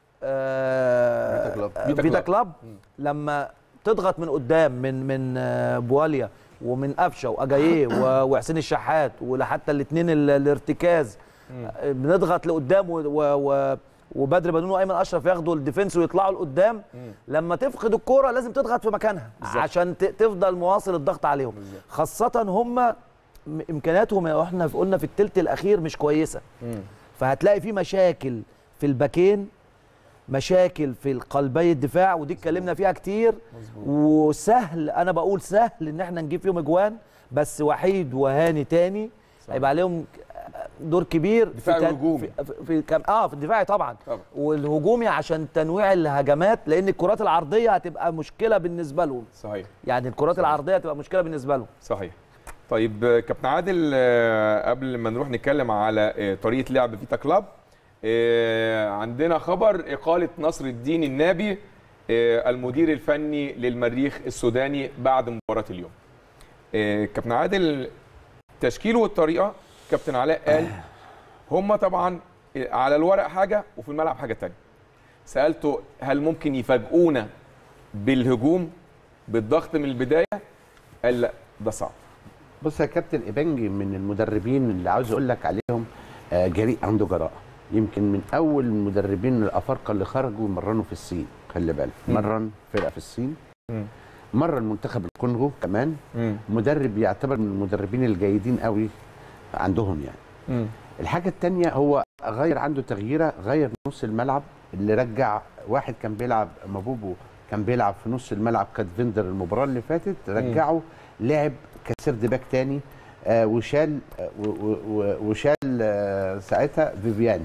آه فيتا كلوب. فيتا فيتا كلوب. كلاب لما تضغط من قدام من من آه، بواليا ومن قفشه واجاييه و- وحسين الشحات وحتى الاثنين الارتكاز آه، بنضغط لقدام و- و- و- وبدر بنون وايمن اشرف ياخدوا الديفنس ويطلعوا لقدام لما تفقد الكوره لازم تضغط في مكانها بالظبط. عشان ت- تفضل مواصل الضغط عليهم خاصه هم م- امكانياتهم احنا قلنا في الثلث الاخير مش كويسه مم. فهتلاقي في مشاكل في الباكين مشاكل في قلبي الدفاع ودي اتكلمنا فيها كتير وسهل انا بقول سهل ان احنا نجيب فيهم اجوان بس وحيد وهاني تاني هيبقى عليهم دور كبير دفاعي تن- وهجومي. في, في, في كم اه في الدفاعي طبعا طبعا. والهجومي عشان تنويع الهجمات لان الكرات العرضيه هتبقى مشكله بالنسبه لهم صحيح يعني الكرات العرضيه هتبقى مشكله بالنسبه لهم صحيح طيب آه، كابتن عادل آه، قبل ما نروح نتكلم على آه، طريقه لعب فيتا كلاب آه، عندنا خبر اقاله نصر الدين النابي آه، المدير الفني للمريخ السوداني بعد مباراه اليوم آه، كابتن عادل تشكيله والطريقه كابتن علاء قال هم طبعا على الورق حاجه وفي الملعب حاجه تانية سالته هل ممكن يفاجئونا بالهجوم بالضغط من البدايه قال لا ده صعب بص يا كابتن ايبانجي من المدربين اللي عاوز اقول لك عليهم آه، جريء عنده جراءه يمكن من اول المدربين الافارقه اللي خرجوا يمرنوا في الصين خلي بالك مم. مرن فرقه في الصين مم. مرن منتخب الكونغو كمان مم. مدرب يعتبر من المدربين الجيدين قوي عندهم يعني مم. الحاجه الثانيه هو غير عنده تغييره غير نص الملعب اللي رجع واحد كان بيلعب مابوبو كان بيلعب في نص الملعب كانت فيندر المباراه اللي فاتت رجعه لعب كسرد باك تاني آه وشال آه و- و- و- وشال آه ساعتها فيفيان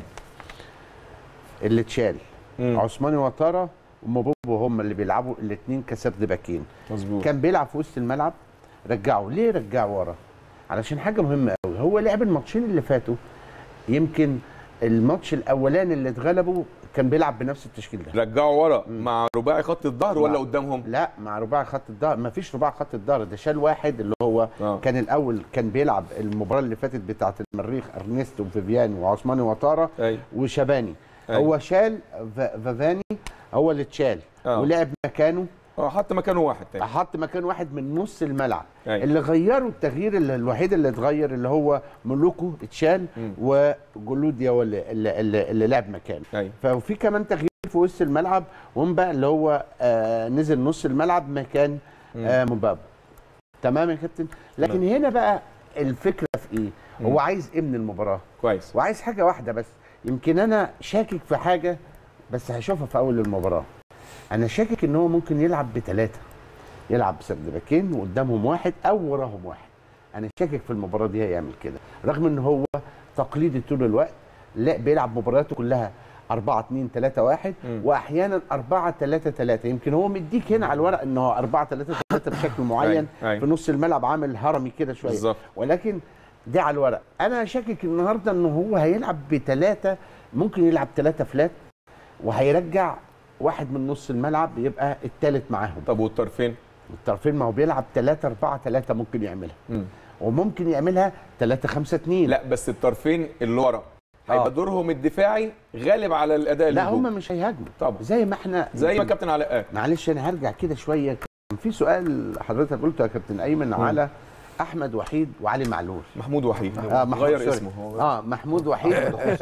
اللي اتشال مم. عثماني وطاره ومابوبو هم اللي بيلعبوا الاثنين كسرد باكين مظبوط كان بيلعب في وسط الملعب رجعه ليه رجعه ورا علشان حاجه مهمه قوي هو لعب الماتشين اللي فاتوا يمكن الماتش الاولاني اللي اتغلبوا كان بيلعب بنفس التشكيل ده رجعوا ورا مع رباعي خط الظهر ولا مع- قدامهم لا مع رباعي خط الظهر ما فيش رباعي خط الظهر ده شال واحد اللي هو آه. كان الاول كان بيلعب المباراه اللي فاتت بتاعه المريخ ارنيستو وفيفيان وعثماني وطاره ايوه وشباني أيوة. هو شال ف- فافاني هو اللي اتشال آه. ولعب مكانه اه حط مكانه واحد تاني حط مكان واحد من نص الملعب أيوة. اللي غيروا التغيير اللي الوحيد اللي اتغير اللي هو ملوكو اتشال مم. وجلوديا هو اللي, اللي, اللي, اللي لعب مكانه ايوه ففي كمان تغيير في وسط الملعب ومبا اللي هو آه نزل نص الملعب مكان آه مبابا تمام يا كابتن لكن هنا بقى الفكره في ايه هو عايز ايه من المباراه كويس وعايز حاجه واحده بس يمكن انا شاكك في حاجه بس هشوفها في اول المباراه انا شاكك ان هو ممكن يلعب بثلاثه يلعب بسرد باكين وقدامهم واحد او وراهم واحد انا شاكك في المباراه دي هيعمل كده رغم ان هو تقليدي طول الوقت لا بيلعب مبارياته كلها 4 2 3 1 مم. واحيانا 4 3 3 يمكن هو مديك هنا على الورق ان هو 4 3 3 بشكل معين أيوة، أيوة. في نص الملعب عامل هرمي كده شويه بالظبط. ولكن ده على الورق انا شاكك النهارده ان هو هيلعب بثلاثه ممكن يلعب ثلاثه فلات وهيرجع واحد من نص الملعب يبقى الثالث معاهم طب والطرفين الطرفين ما هو بيلعب 3 4 3 ممكن يعملها مم. وممكن يعملها 3 5 2 لا بس الطرفين اللي ورا آه. هيبقى دورهم الدفاعي غالب على الاداء لا الهجومي. هم مش هيهاجموا طبعا زي ما احنا زي ما كابتن علاء قال معلش انا هرجع كده شويه كان في سؤال حضرتك قلته يا كابتن ايمن على احمد وحيد وعلي معلول محمود وحيد اه محمود غير سوري. اسمه هو اه محمود وحيد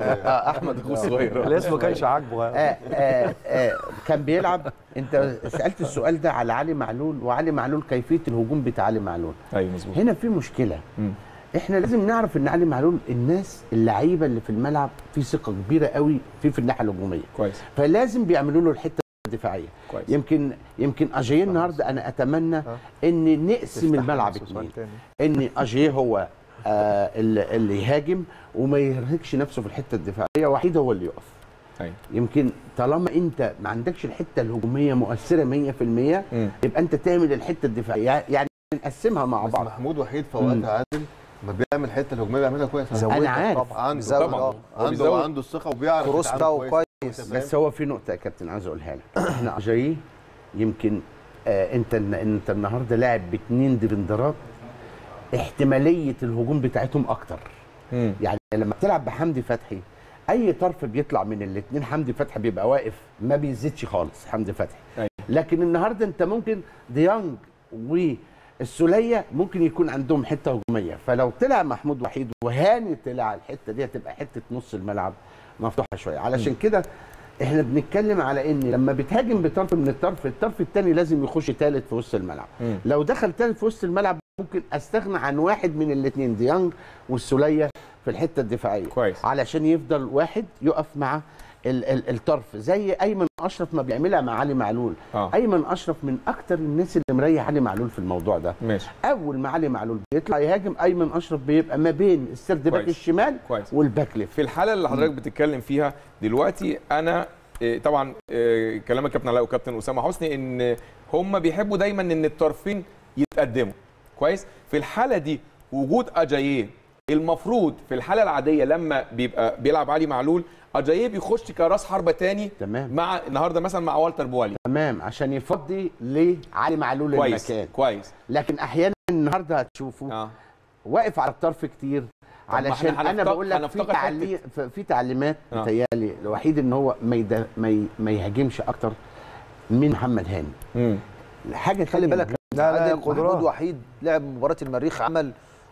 اه احمد اخوه الصغير الاسم ما كانش عاجبه آه آه آه كان بيلعب انت سالت السؤال ده على علي معلول وعلي معلول كيفيه الهجوم بتاع علي معلول ايوه مظبوط هنا في مشكله مم. احنا لازم نعرف ان علي معلول الناس اللعيبه اللي في الملعب في ثقه كبيره قوي فيه في الناحيه الهجوميه كويس فلازم بيعملوا له الحته الدفاعيه كويس يمكن يمكن اجاييه النهارده انا اتمنى ان نقسم الملعب اتنين ان اجاييه هو آه اللي, اللي يهاجم وما يرهقش نفسه في الحته الدفاعيه وحيد هو اللي يقف ايوه يمكن طالما انت ما عندكش الحته الهجوميه مؤثره 100% مم. يبقى انت تعمل الحته الدفاعيه يعني نقسمها مع بس بعض محمود وحيد في اوقات عادل ما بيعمل حته الهجوميه بيعملها كويس انا عارف عنده بيزود، طبعا آه. هو عنده بيزود. عنده الثقه وبيعرف كروس يتعامل بتاعه كويس. كويس. أنت فاهم؟ بس هو في نقطه يا كابتن عايز اقولها لك احنا اجاييه يمكن آه انت انت النهارده لاعب باثنين ديفندرات احتماليه الهجوم بتاعتهم اكتر مم. يعني لما بتلعب بحمدي فتحي اي طرف بيطلع من الاثنين حمدي فتحي بيبقى واقف ما بيزيدش خالص حمدي فتحي أيوة. لكن النهارده انت ممكن ديانج والسوليه ممكن يكون عندهم حته هجوميه فلو طلع محمود وحيد وهاني طلع الحته دي هتبقى حته نص الملعب مفتوحه شويه علشان كده احنا بنتكلم على ان لما بتهاجم بطرف من الطرف الطرف الثاني لازم يخش ثالث في وسط الملعب مم. لو دخل ثالث في وسط الملعب ممكن استغنى عن واحد من الاثنين ديانج والسوليه في الحته الدفاعيه كويس. علشان يفضل واحد يقف مع ال ال الطرف زي ايمن اشرف ما بيعملها مع علي معلول آه. ايمن اشرف من اكتر الناس اللي مريح علي معلول في الموضوع ده ماشي اول ما علي معلول بيطلع يهاجم ايمن اشرف بيبقى ما بين السرد باك كويس. الشمال كويس. والباك ليفت في الحاله اللي حضرتك بتتكلم فيها دلوقتي انا إيه، طبعا إيه، كلامك كابتن علاء وكابتن اسامه حسني ان هم بيحبوا دايما ان الطرفين يتقدموا كويس في الحاله دي وجود اجاييه المفروض في الحاله العاديه لما بيبقى بيلعب علي معلول اجاييه بيخش كراس حربه تاني تمام. مع النهارده مثلا مع والتر بوالي تمام عشان يفضي لعلي معلول كويس المكان كويس لكن احيانا النهارده هتشوفه اه واقف على الطرف كتير ما علشان احنا انا هنفتق- بقول لك في هنفتقد تعليم في تعليمات آه. متهيألي الوحيد ان هو ما يد... ما, ي... ما يهاجمش اكتر من محمد هاني مم. حاجه خلي تانية بالك مهمة. لا، لا، عادل قدرات. محمود وحيد لعب مباراه المريخ عمل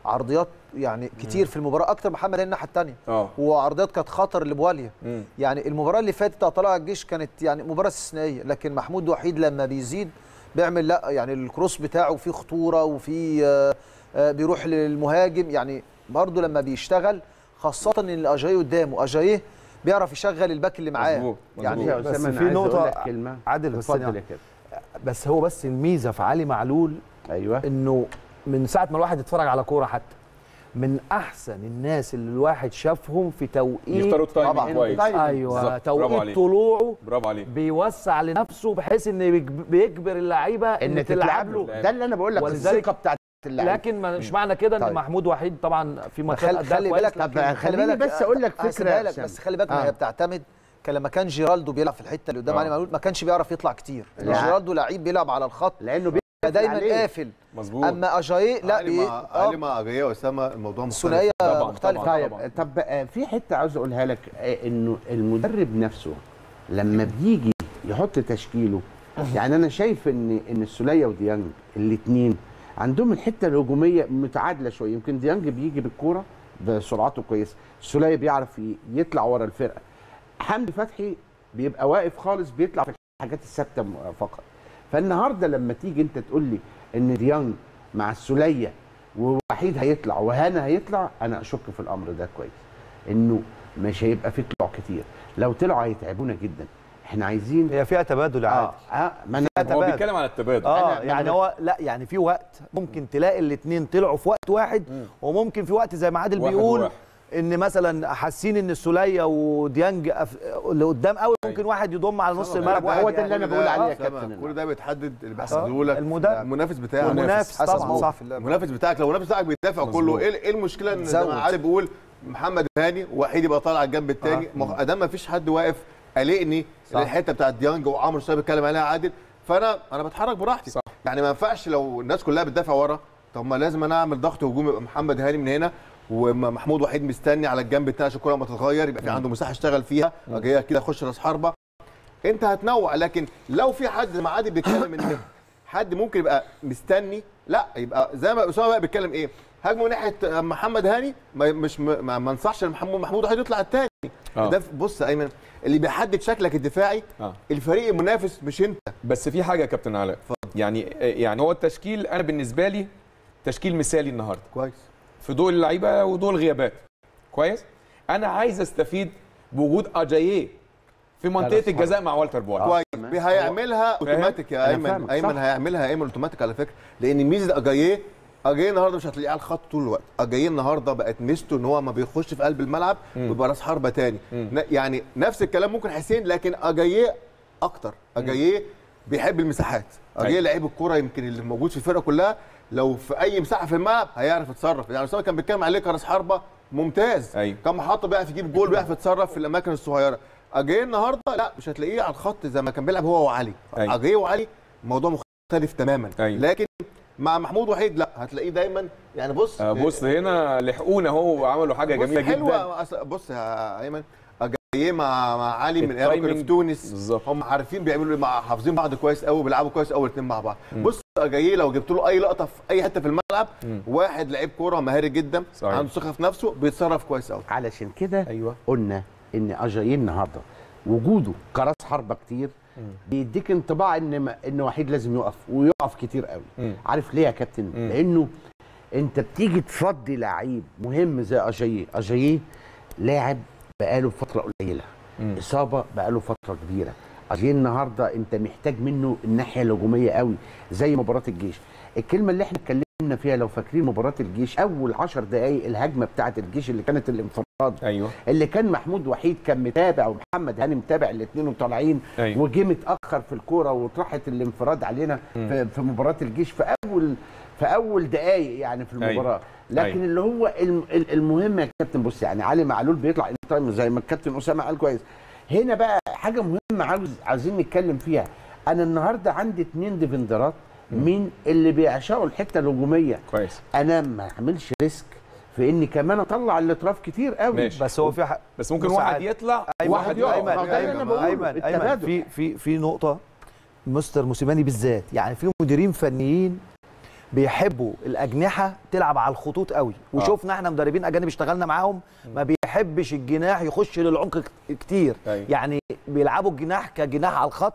عرضيات يعني كتير في المباراه اكتر محمد هاني الناحيه الثانيه اه وعرضيات كانت خطر لبواليا مم. يعني المباراه اللي فاتت بتاع طلائع الجيش كانت يعني مباراه استثنائيه لكن محمود وحيد لما بيزيد بيعمل لا يعني الكروس بتاعه فيه خطوره وفيه آه، آه، بيروح للمهاجم يعني برضه لما بيشتغل خاصه ان الاجاي قدامه اجاي بيعرف يشغل الباك اللي معاه مظبوط، يعني مظبوط. يا بس أسامة أنا في عايز أقول نقطة لك كلمه عادل بس اتفضل ثانية يا كده بس هو بس الميزه في علي معلول ايوه انه من ساعه ما الواحد يتفرج على كوره حتى من احسن الناس اللي الواحد شافهم في توقيت يختاروا التايمنج طبعاً. كويس ايوه بالظبط. برافو توقيت عليك. طلوعه برافو عليك بيوسع لنفسه بحيث ان بيجب- بيجبر اللعيبه ان تلعب له ده اللي انا بقول لك ولذلك- الثقه بتاعت اللعيبه لكن ما- مش معنى كده ان طيب. محمود وحيد طبعا في ماتشات خلي, أداها خلي كويس، بالك لكن طب خليني بس أقول لك فكرة هسيبها يا لك أسامة. بس خلي بالك ما آه. هي بتعتمد كان لما كان جيرالدو بيلعب في الحته اللي قدام آه. علي معلول ما كانش بيعرف يطلع كتير لا. جيرالدو لعيب بيلعب على الخط لانه بيقفل دايما عليه. قافل مظبوط اما اجاي لا علي بي... مع آه، علي مع اجايه واسامه الموضوع مختلف الثنائيه طبعاً، مختلفه طبعاً. طيب طب آه، في حته عاوز اقولها لك آه، انه المدرب نفسه لما بيجي يحط تشكيله يعني انا شايف ان ان السوليه وديانج الاثنين عندهم الحته الهجوميه متعادله شويه يمكن ديانج بيجي بالكوره بسرعته كويسه السوليه بيعرف ي- يطلع ورا الفرقه حمدي فتحي بيبقى واقف خالص بيطلع في الحاجات الثابته م- فقط فالنهارده لما تيجي انت تقول لي ان ديانج مع السوليه ووحيد هيطلع وهنا هيطلع انا اشك في الامر ده كويس انه مش هيبقى في طلوع كتير لو طلعوا هيتعبونا جدا احنا عايزين هي فيها تبادل يا اه عادل اه ما انا هو تبادل. بيتكلم على التبادل اه أنا- يعني أنا- هو لا يعني في وقت ممكن تلاقي الاثنين طلعوا في وقت واحد وممكن في وقت زي ما عادل واحد بيقول وواحد. ان مثلا حاسين ان السوليه وديانج أف... اللي قدام قوي ممكن أيوة. واحد يضم على نص طبعاً. الملعب هو واحد ده يعني. اللي أنا كل بقول ده- عليه يا آه، كابتن كل ده بيتحدد اللي آه، بيحدده لك المدرب. المنافس بتاعك والمنافس حسب طبعا موقف صح اللعب. المنافس بتاعك لو المنافس بتاعك بيدافع مظبوط. كله ايه ايه المشكله ان زي زود. ما عادل بيقول محمد هاني وحيد يبقى طالع على الجنب الثاني آه. ادام ما فيش حد واقف قلقني صح. الحته بتاعت ديانج وعمرو الشباب بيتكلم عليها عادل فانا انا بتحرك براحتي صح. يعني ما ينفعش لو الناس كلها بتدافع ورا طب ما لازم انا اعمل ضغط هجومي يبقى محمد هاني من هنا ومحمود وحيد مستني على الجنب الثاني عشان الكوره ما تتغير يبقى في عنده مساحه يشتغل فيها جايه كده يخش راس حربه انت هتنوع لكن لو في حد زي ما عادل بيتكلم ان حد ممكن يبقى مستني لا يبقى زي ما اسامه بقى بيتكلم ايه هاجمه من ناحيه محمد هاني ما مش ما, ما انصحش محمود محمود وحيد يطلع الثاني آه. ده بص يا ايمن اللي بيحدد شكلك الدفاعي آه. الفريق المنافس مش انت بس في حاجه يا كابتن علاء يعني يعني هو التشكيل انا بالنسبه لي تشكيل مثالي النهارده كويس في ضوء اللعيبه وضوء الغيابات كويس انا عايز استفيد بوجود اجاييه في منطقه راس الجزاء مع والتر بوالي كويس هيعملها اوتوماتيك يا أنا ايمن فاهمك، ايمن صح. هيعملها ايمن اوتوماتيك على فكره لان ميزه اجاييه اجاييه النهارده مش هتلاقيه على الخط طول الوقت اجاييه النهارده بقت ميزته ان هو ما بيخش في قلب الملعب ويبقى راس حربه تاني ن- يعني نفس الكلام ممكن حسين لكن اجاييه اكتر اجاييه بيحب المساحات اجاييه أيوة. لعيب الكوره يمكن اللي موجود في الفرقه كلها لو في اي مساحه في الملعب هيعرف يتصرف يعني اسامه كان بيتكلم عليه كراس حربه ممتاز أيوة. كان محطه بيعرف يجيب جول بيعرف يتصرف في الاماكن الصغيره اجاييه النهارده لا مش هتلاقيه على الخط زي ما كان بيلعب هو وعلي أيوة. اجاييه وعلي موضوع مختلف تماما أيوة. لكن مع محمود وحيد لا هتلاقيه دايما يعني بص آه، بص هنا لحقونا اهو وعملوا حاجه بص جميله حلوه جدا أصل- بص يا ايمن اجاييه مع مع علي من ايام التايمينج في تونس بالظبط. هم عارفين بيعملوا إيه، مع حافظين بعض كويس قوي بيلعبوا كويس قوي الاثنين مع بعض بص اجاييه لو جبت له اي لقطه في اي حته في الملعب واحد لعيب كوره مهاري جدا صحيح. عنده ثقه في نفسه بيتصرف كويس قوي علشان كده ايوه قلنا ان اجاييه النهارده وجوده كراس حربه كتير بيديك انطباع ان ما ان وحيد لازم يقف ويقف كتير قوي مم. عارف ليه يا كابتن لانه انت بتيجي تفضي لعيب مهم زي اجاييه اجاييه لاعب بقاله فتره قليله اصابه بقاله فتره كبيره اجاييه النهارده انت محتاج منه الناحيه الهجوميه قوي زي مباراه الجيش الكلمه اللي احنا اتكلمنا فيها لو فاكرين مباراه الجيش اول عشر دقائق الهجمه بتاعه الجيش اللي كانت الانفراد ايوه اللي كان محمود وحيد كان متابع ومحمد هاني متابع الاثنين وطالعين أيوة. وجه متاخر في الكوره وطرحت الانفراد علينا في, في مباراه الجيش في اول في اول دقائق يعني في أيوة. المباراه لكن أيوة. اللي هو الم- ال- المهم يا كابتن بص يعني علي معلول بيطلع تايم زي ما الكابتن اسامه قال كويس هنا بقى حاجه مهمه عاوز عايزين نتكلم فيها انا النهارده عندي اثنين ديفندرات من اللي بيعشقوا الحته الهجوميه كويس انا ما اعملش ريسك في اني كمان اطلع الاطراف كتير قوي ماشي. بس هو في حق بس ممكن بص واحد عادي. يطلع ايمن واحد يقف. يقف. ايمن ما ده اللي أنا ايمن بقوله، ايمن ايمن التبادل. في في في نقطه مستر موسيماني بالذات يعني في مديرين فنيين بيحبوا الاجنحه تلعب على الخطوط قوي وشفنا احنا مدربين اجانب اشتغلنا معاهم ما بيحبش الجناح يخش للعمق ك- كتير أيوة. يعني بيلعبوا الجناح كجناح على الخط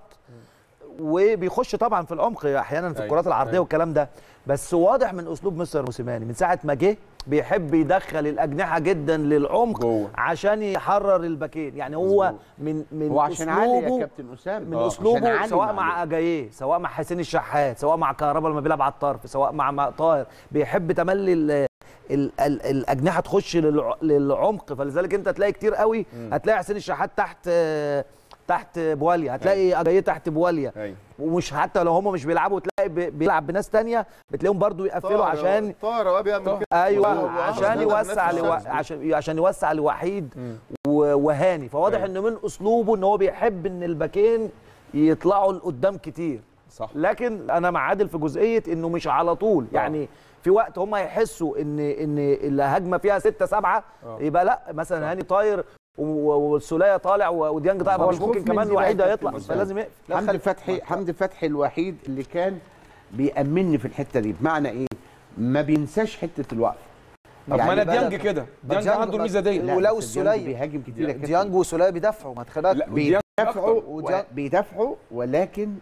وبيخش طبعا في العمق احيانا في أيوة. الكرات العرضيه أيوة. والكلام ده بس واضح من اسلوب مستر موسيماني من ساعه ما جه بيحب يدخل الاجنحه جدا للعمق جوه. عشان يحرر الباكين يعني هو مظبوط. من من هو عشان عالي أسلوبه- يا كابتن اسامه من آه، عشان اسلوبه عالي سواء معلش. مع اجاييه سواء مع حسين الشحات سواء مع كهربا لما بيلعب على الطرف سواء مع مع طاهر بيحب تملي ال ال ال الاجنحه تخش للع- للعمق فلذلك انت تلاقي كتير قوي هتلاقي حسين الشحات تحت آه، تحت بواليا هتلاقي اجاييه تحت بواليا ايوه ومش حتى لو هم مش بيلعبوا تلاقي بي- بيلعب بناس تانية بتلاقيهم برضو يقفلوا عشان طاهر أوقات بيعمل كده ايوه هو- هو عشان أصلاً يوسع نفس لو... الشمس. عشان عشان يوسع لوحيد و- وهاني فواضح أيوة. انه من اسلوبه ان هو بيحب ان الباكين يطلعوا لقدام كتير صح لكن انا مع عادل في جزئيه انه مش على طول يعني في وقت هم يحسوا ان ان الهجمه فيها ستة سبعة آه. يبقى لا مثلا هاني طاير و- والسوليه طالع و- وديانج طالع هو مش ممكن الخوف من كمان دي بقى وحيد يا هيطلع كابتن فلازم يقفل لا، حمدي خلي- فتحي حمدي فتحي الوحيد اللي كان بيأمني في الحته دي بمعنى ايه ما بينساش حته الوقف طب ما انا بالك- ديانج كده ديانج ديانج عنده الميزه دي لا، بس ولو ديانج السولية. بيهاجم كتير يا كابتن. ديانج وسوليه بيدافعوا ما تخلي بالك لا وديانج بيدافعوا أكتر. وديانج- بيدافعوا ولكن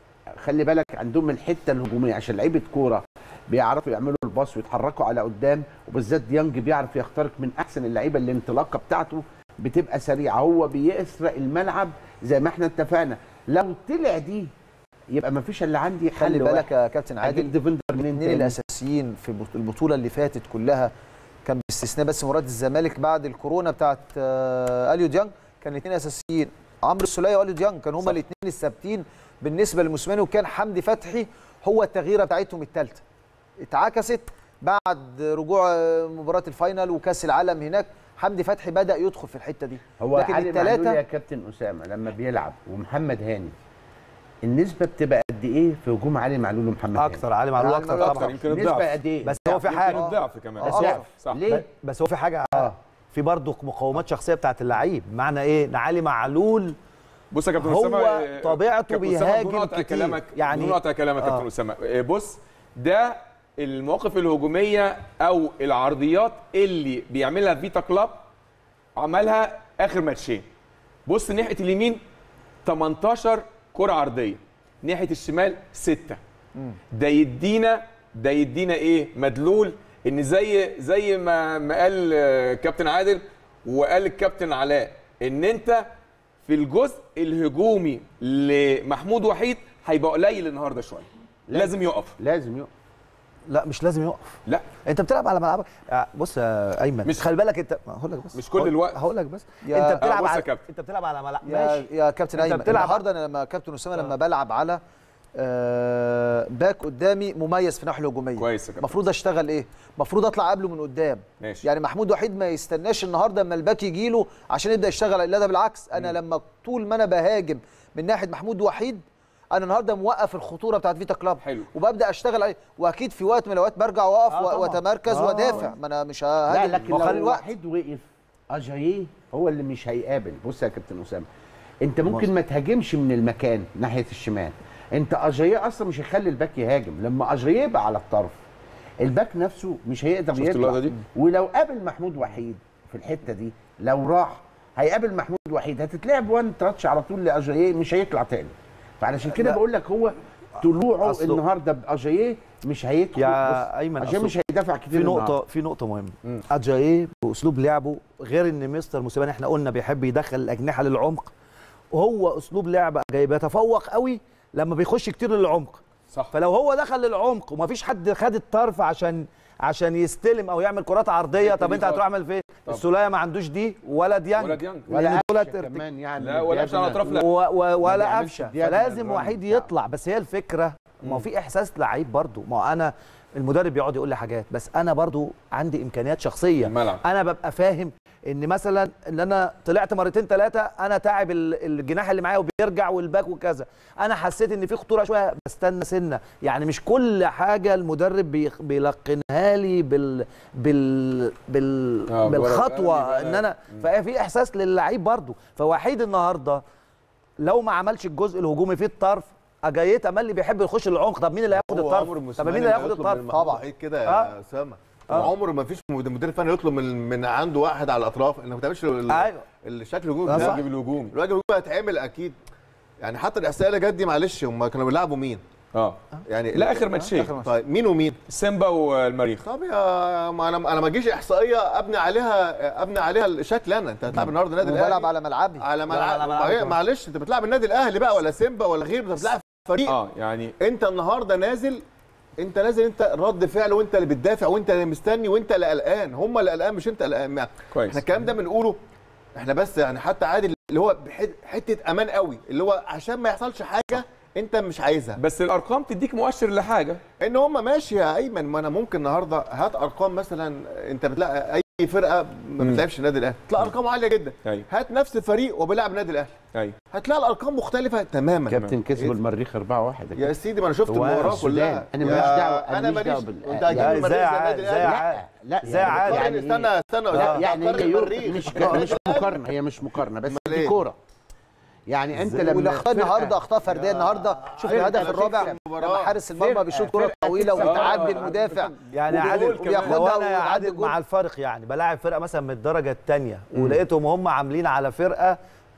خلي بالك عندهم الحته الهجوميه عشان لعيبه كوره بيعرفوا يعملوا الباص ويتحركوا على قدام وبالذات ديانج بيعرف يخترق من احسن اللعيبه اللي الانطلاقه بتاعته بتبقى سريعه هو بيسرق الملعب زي ما احنا اتفقنا لو طلع دي يبقى ما فيش الا عندي حل خلي بالك واحد. يا كابتن عادل اجيب ديفندر منين الاثنين تاني؟ الاساسيين في البط- البطوله اللي فاتت كلها كان باستثناء بس مباراه الزمالك بعد الكورونا بتاعت آه، اليو ديانج كان الاثنين اساسيين عمرو السوليه واليو ديانج كانوا هما الاثنين الثابتين بالنسبه للموسيماني وكان حمدي فتحي هو التغييره بتاعتهم الثالثه اتعكست بعد رجوع آه، مباراه الفاينل وكاس العالم هناك حمدي فتحي بدا يدخل في الحته دي هو لكن علي معلول الثلاثه يا كابتن اسامه لما بيلعب ومحمد هاني النسبه بتبقى قد ايه في هجوم علي معلول ومحمد هاني اكتر علي معلول علي اكتر معلول اكتر طبعا يمكن نسبه الضعف قد ايه بس هو في يمكن حاجه الضعف كمان بس صح هو- صح ليه بس هو في حاجه اه في برضه مقومات شخصيه بتاعت اللعيب معنى ايه ان علي معلول بص يا كابتن هو اسامه آه، طبيعته كابتن أسامة، بيهاجم بدون قطع كتير. كلامك يعني- بدون قطع كلامك يا آه. كابتن اسامه آه، بص ده المواقف الهجوميه او العرضيات اللي بيعملها فيتا كلاب عملها اخر ماتشين بص ناحيه اليمين 18 كره عرضيه ناحيه الشمال 6 ده يدينا ده يدينا ايه مدلول ان زي زي ما ما قال آه، كابتن عادل وقال الكابتن علاء ان انت في الجزء الهجومي لمحمود وحيد هيبقى قليل النهارده شويه لازم يقف لازم يقف لا مش لازم يقف لا انت بتلعب على ملعبك آه، بص يا ايمن مش- مش خلي بالك انت ما هقول لك بس مش كل هقول- الوقت. هقول لك بس يا- انت بتلعب بص يا على كابتن. انت بتلعب على ملعب يا ماشي يا كابتن أنت ايمن بتلعب- النهارده انا لما كابتن اسامه لما بلعب على آه، باك قدامي مميز في الناحيه الهجوميه كويس يا كابتن. المفروض اشتغل ايه المفروض اطلع قبله من قدام ماشي. يعني محمود وحيد ما يستناش النهارده اما الباك يجي له عشان يبدا يشتغل لا ده بالعكس انا لما طول ما انا بهاجم من ناحيه محمود وحيد انا النهارده موقف الخطوره بتاعت فيتا كلاب حلو. وببدا اشتغل عليه واكيد في وقت من الاوقات برجع واقف آه و- طبعاً. واتمركز آه. وادافع ما انا مش لا ههاجم لكن وأخلي لو الوقت واحد وقف اجاييه هو اللي مش هيقابل بص يا كابتن اسامه انت ممكن ما تهاجمش من المكان ناحيه الشمال انت اجاييه اصلا مش هيخلي الباك يهاجم لما اجاييه يبقى على الطرف الباك نفسه مش هيقدر شفت اللقطة يطلع دي؟ ولو قابل محمود وحيد في الحته دي لو راح هيقابل محمود وحيد هتتلعب وان تاتش على طول لاجاييه مش هيطلع تاني فعلشان كده لا. بقول لك هو طلوعه أصله- النهارده باجاييه مش هيدخل يا بص، أيمن، اجاييه أصله مش هيدافع كتير في النهاردة. نقطة في نقطة مهمة أجاييه بأسلوب لعبه غير إن مستر موسيماني إحنا قلنا بيحب يدخل الأجنحة للعمق وهو أسلوب لعب أجاييه بيتفوق قوي لما بيخش كتير للعمق صح فلو هو دخل للعمق ومفيش حد خد الطرف عشان عشان يستلم او يعمل كرات عرضيه طب دي انت خالص. هتروح اعمل فين؟ طب. السوليه ما عندوش دي ولا ديانج ولا ديانج ولا لأن دولت قفشة ارتك- كمان يعني لا ولا قفشه على دياجونال. الاطراف لا و و ولا بيعملش قفشه الدياجونال فلازم ران وحيد بتاعه. يطلع بس هي الفكره ما هو في احساس لعيب برضو ما هو انا المدرب بيقعد يقول لي حاجات بس انا برضو عندي امكانيات شخصيه الملعب. انا ببقى فاهم ان مثلا ان انا طلعت مرتين ثلاثه انا تعب ال- الجناح اللي معايا وبيرجع والباك وكذا انا حسيت ان في خطوره شويه بستنى سنه يعني مش كل حاجه المدرب بيخ- بيلقنها لي بال بال بال آه، بالخطوه بورق ان انا فهي في احساس للعيب برضو فوحيد النهارده لو ما عملش الجزء الهجومي في الطرف اجاييه تملي بيحب يخش للعمق طب مين اللي هياخد هو عمر الطرف طب موسيماني مين اللي ما هياخد يطلب من الطرف محمود طبعا. وحيد كده آه. يا اسامه آه. عمر ما فيش مد- مدير فني يطلب من من عنده واحد على الاطراف انك ما تعملش ال- ايوه الشكل الهجومي آه، ده. صح. الواجب الهجومي الواجب الهجومي هيتعمل اكيد يعني حتى الاحصائيه اللي جت دي معلش هم كانوا بيلعبوا مين؟ اه يعني لا اخر ماتشين آخر ماتش. طيب مين ومين؟ سيمبا والمريخ طب يا ما انا انا ما اجيش احصائيه ابني عليها ابني عليها الشكل انا انت هتلعب النهارده النادي وبلعب الاهلي على ملعبي على لا، على ملعب ملعبك ما هي- كمان. معلش انت بتلعب النادي الاهلي بقى ولا سيمبا ولا غيره انت بتلعب فريق اه يعني انت النهارده نازل انت نازل انت رد فعل وانت اللي بتدافع وانت اللي مستني وانت اللي قلقان هم اللي قلقان مش انت قلقان يعني كويس احنا الكلام ده بنقوله احنا بس يعني حتى عادي اللي هو بح- حته امان قوي اللي هو عشان ما يحصلش حاجه انت مش عايزها بس الارقام تديك مؤشر لحاجه ان هم ماشي يا ايمن ما انا ممكن النهارده هات ارقام مثلا انت بتلاقي اي فرقه ما مم. بتلعبش النادي الاهلي تلاقي ارقام عاليه جدا ايوه هات نفس الفريق وبيلعب النادي الاهلي ايوه هتلاقي الارقام مختلفه تماما كابتن كسبوا المريخ 4-1 يا سيدي ما انا شفت هو المباراه السودان. كلها أنا يا- ماليش دعوة- أنا انا ماليش ماليش دعوة بال- انت لا، هتجيب زي المريخ زي عاد- النادي زي الاهلي عاد. لا زي عاد. يعني استنى استنى لا يعني هتقارن هي يو- المريخ. مش آه. مش مقارنه هي مش مقارنه بس أمال دي إيه؟ كوره يعني انت لما والاخطاء فرقة- النهارده اخطاء فرديه النهارده شوف أيوة، الهدف أنا الرابع شفت المباراة. لما حارس المرمى فرقة- بيشوط كره فرقة طويله تكسب. وتعدي آه. المدافع يعني وبيقول- عادل وبياخدها لو انا ويعدي عادل الجول. مع الفرق يعني بلاعب فرقه مثلا من الدرجه الثانيه ولقيتهم هم عاملين على فرقه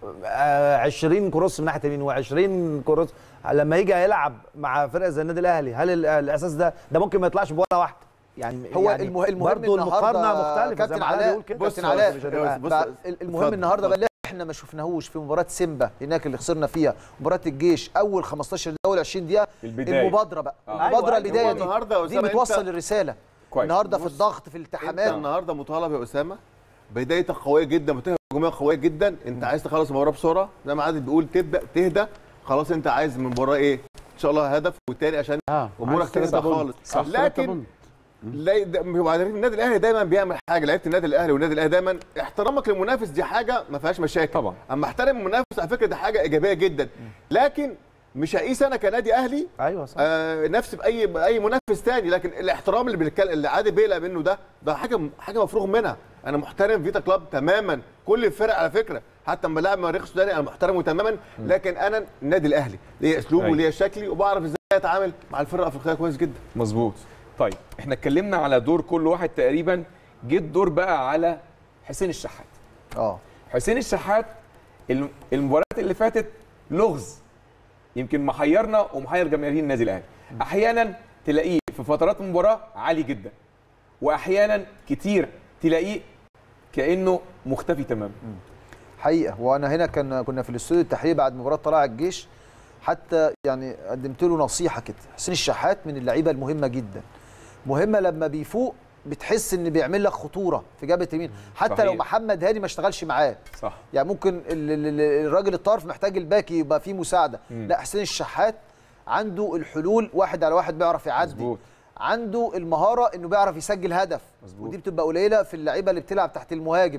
آه، 20 كروس من ناحيه اليمين و20 كروس لما يجي هيلعب مع فرقه زي النادي الاهلي هل ال- الاساس ده ده ممكن ما يطلعش بولا واحده يعني هو يعني المه- المهم برضه النهارده المقارنه مختلفه زي كابتن ما علاء علاء بيقول كده كابتن بص- علاء بص- بص- بص- بقى المهم اتفضل، النهارده اتفضل. بقى اللي احنا ما شفناهوش في مباراه سيمبا هناك اللي خسرنا فيها مباراه الجيش اول 15 دقيقه اول 20 دقيقه البدايه المبادره بقى آه. المبادره أيوة، البدايه هو دي النهارده يا دي أسامة بتوصل أنت- الرساله كويس النهارده في بص، الضغط في انت الالتحامات النهارده مطالب يا اسامه بدايتك قويه جدا بتهجم هجوميه قويه جدا انت عايز تخلص المباراه بسرعه زي ما عادل بيقول تبدا تهدى خلاص انت عايز من المباراه ايه ان شاء الله هدف والتاني عشان اه امورك عايز تلاتة تهدى بونت. خالص عايز تلاتة لكن بونت. لا ده- وبعدين النادي الاهلي دايما بيعمل حاجه لعيبه النادي الاهلي والنادي الاهلي دايما احترامك للمنافس دي حاجه ما فيهاش مشاكل طبعا. اما احترم المنافس على فكره دي حاجه ايجابيه جدا لكن مش هقيس انا كنادي اهلي ايوه صح آه نفسي باي باي منافس تاني لكن الاحترام اللي بنتكلم اللي عادي بيقلق منه ده ده حاجه حاجه مفروغ منها انا محترم فيتا كلاب تماما كل الفرق على فكره حتى لما لاعب مريخ السوداني انا محترمه تماما لكن انا النادي الاهلي ليا اسلوبه أيوة. وليا شكلي وبعرف ازاي اتعامل مع الفرق الافريقيه كويس جدا مظبوط طيب احنا اتكلمنا على دور كل واحد تقريبا جه الدور بقى على حسين الشحات اه حسين الشحات الم- المباريات اللي فاتت لغز يمكن محيرنا ومحير جماهير النادي الاهلي احيانا تلاقيه في فترات المباراه عالي جدا واحيانا كتير تلاقيه كانه مختفي تماما حقيقه وانا هنا كان كنا في الاستوديو التحليلي بعد مباراه طلائع الجيش حتى يعني قدمت له نصيحه كده حسين الشحات من اللعيبه المهمه جدا مهمه لما بيفوق بتحس ان بيعمل لك خطوره في جبهه اليمين حتى صحيح. لو محمد هاني ما اشتغلش معاه صح يعني ممكن ال- ال- ال- الراجل الطرف محتاج الباك يبقى فيه مساعده مم. لا حسين الشحات عنده الحلول واحد على واحد بيعرف يعدي مظبوط عنده المهاره انه بيعرف يسجل هدف مظبوط. ودي بتبقى قليله في اللعيبه اللي بتلعب تحت المهاجم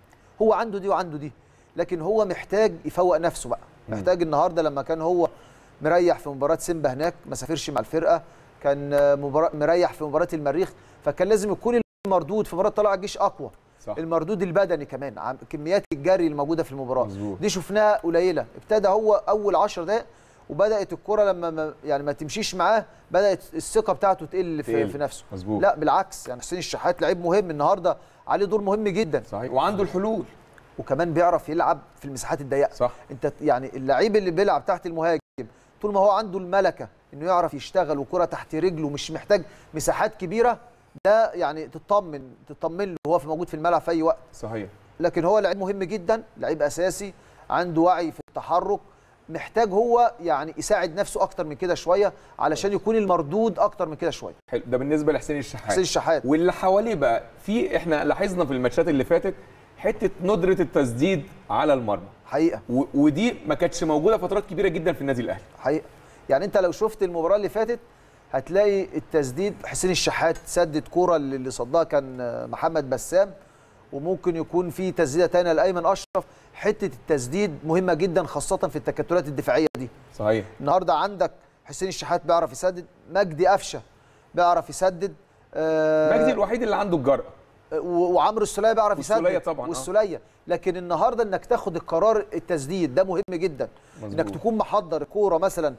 هو عنده دي وعنده دي لكن هو محتاج يفوق نفسه بقى محتاج النهارده لما كان هو مريح في مباراه سيمبا هناك ما سافرش مع الفرقه كان آه، مباراة مريح في مباراه المريخ فكان لازم يكون المردود في مباراه طلائع الجيش اقوى صح المردود البدني كمان عم- كميات الجري الموجوده في المباراه مظبوط. دي شفناها قليله ابتدى هو اول 10 دقائق وبدات الكره لما ما يعني ما تمشيش معاه بدات الثقه بتاعته تقل في, تقل. في نفسه مظبوط لا بالعكس يعني حسين الشحات لعيب مهم النهارده عليه دور مهم جدا صحيح وعنده الحلول وكمان بيعرف يلعب في المساحات الضيقه صح انت يعني اللعيب اللي بيلعب تحت المهاجم طول ما هو عنده الملكه انه يعرف يشتغل وكره تحت رجله مش محتاج مساحات كبيره ده يعني تطمن تطمن له هو في موجود في الملعب في اي وقت صحيح لكن هو لعيب مهم جدا لعيب اساسي عنده وعي في التحرك محتاج هو يعني يساعد نفسه اكتر من كده شويه علشان يكون المردود اكتر من كده شويه حلو ده بالنسبه لحسين الشحات حسين الشحات واللي حواليه بقى في احنا لاحظنا في الماتشات اللي فاتت حته ندره التسديد على المرمى حقيقه و- ودي ما كانتش موجوده فترات كبيره جدا في النادي الاهلي حقيقه يعني انت لو شفت المباراه اللي فاتت هتلاقي التسديد حسين الشحات سدد كوره اللي اللي صدها كان آه، محمد بسام وممكن يكون في تسديده ثانيه لايمن اشرف حته التسديد مهمه جدا خاصه في التكتلات الدفاعيه دي صحيح النهارده عندك حسين الشحات بيعرف يسدد مجدي قفشه بيعرف يسدد آه، مجدي الوحيد اللي عنده الجرأه و- وعمرو السوليه بيعرف يسدد والسولية طبعاً، آه. والسوليه لكن النهارده انك تاخد القرار التسديد ده مهم جدا مظبوط. انك تكون محضر كوره مثلا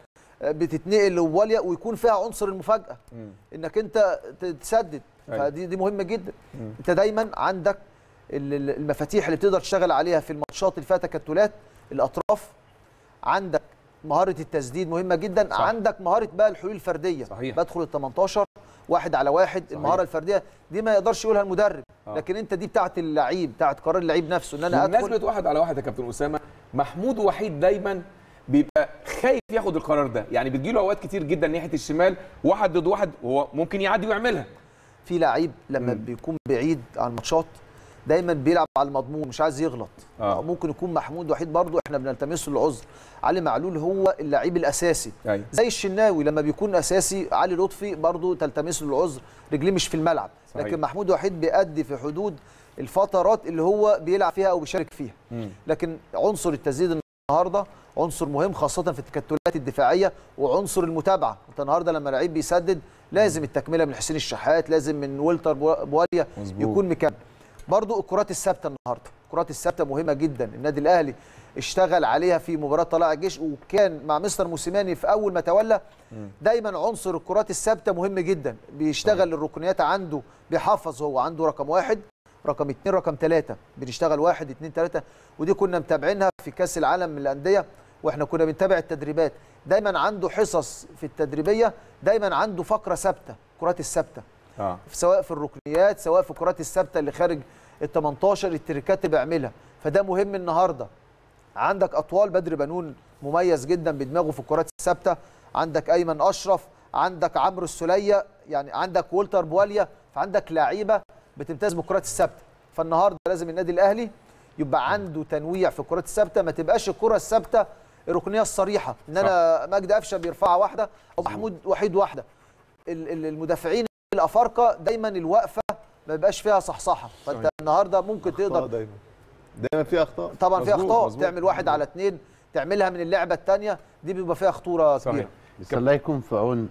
بتتنقل لواليا ويكون فيها عنصر المفاجاه انك انت ت- تسدد أيوة. فدي دي مهمه جدا انت دايما عندك ال- ال- المفاتيح اللي بتقدر تشتغل عليها في الماتشات اللي فيها تكتلات الاطراف عندك مهاره التسديد مهمه جدا صح. صح. عندك مهاره بقى الحلول الفرديه صحيح. بدخل ال 18 واحد على واحد صحيح. المهاره الفرديه دي ما يقدرش يقولها المدرب آه. آه. لكن انت دي بتاعت اللعيب بتاعت قرار اللعيب نفسه ان انا ادخل بمناسبه واحد على واحد يا كابتن اسامه محمود وحيد دايما بيبقى خايف ياخد القرار ده يعني بتجيله اوقات كتير جدا ناحيه الشمال واحد ضد واحد هو ممكن يعدي ويعملها في لعيب لما مم. بيكون بعيد عن الماتشات دايما بيلعب على المضمون مش عايز يغلط آه. آه. ممكن يكون محمود وحيد برضه احنا بنلتمس له العذر علي معلول هو اللعيب الاساسي ايوه زي الشناوي لما بيكون اساسي علي لطفي برضه تلتمس له العذر رجليه مش في الملعب صحيح. لكن محمود وحيد بيأدي في حدود الفترات اللي هو بيلعب فيها او بيشارك فيها مم. لكن عنصر التسديد النهارده عنصر مهم خاصه في التكتلات الدفاعيه وعنصر المتابعه انت النهارده لما لعيب بيسدد لازم التكمله من حسين الشحات لازم من ولتر بو- بواليا مظبوط. يكون مكمل برضو الكرات الثابته النهارده الكرات الثابته مهمه جدا النادي الاهلي اشتغل عليها في مباراه طلائع الجيش وكان مع مستر موسيماني في اول ما تولى دايما عنصر الكرات الثابته مهم جدا بيشتغل الركنيات عنده بيحافظ هو عنده رقم واحد رقم اثنين رقم ثلاثة بنشتغل واحد اثنين ثلاثة ودي كنا متابعينها في كأس العالم للأندية واحنا كنا بنتابع التدريبات دايما عنده حصص في التدريبية دايما عنده فقرة ثابتة الكرات الثابتة اه سواء في الركنيات سواء في الكرات الثابته اللي خارج ال 18 التريكات اللي بيعملها فده مهم النهارده عندك اطوال بدر بنون مميز جدا بدماغه في الكرات الثابته عندك ايمن اشرف عندك عمرو السوليه يعني عندك والتر بواليا فعندك لعيبه بتمتاز بالكرات الثابته فالنهارده لازم النادي الاهلي يبقى عنده تنويع في الكرات الثابته ما تبقاش الكره الثابته الركنيه الصريحه ان انا مجدي قفشه بيرفعها واحده او محمود وحيد واحده ال- ال- المدافعين الافارقه دايما الوقفه ما بيبقاش فيها صحصحه فانت صحيح. النهارده ممكن أخطاء تقدر دايما دايما في اخطاء طبعا فيها مظبوط، اخطاء مظبوط. تعمل واحد على اثنين تعملها من اللعبه الثانيه دي بيبقى فيها خطوره صحيح كبيره بس الله يكون في عون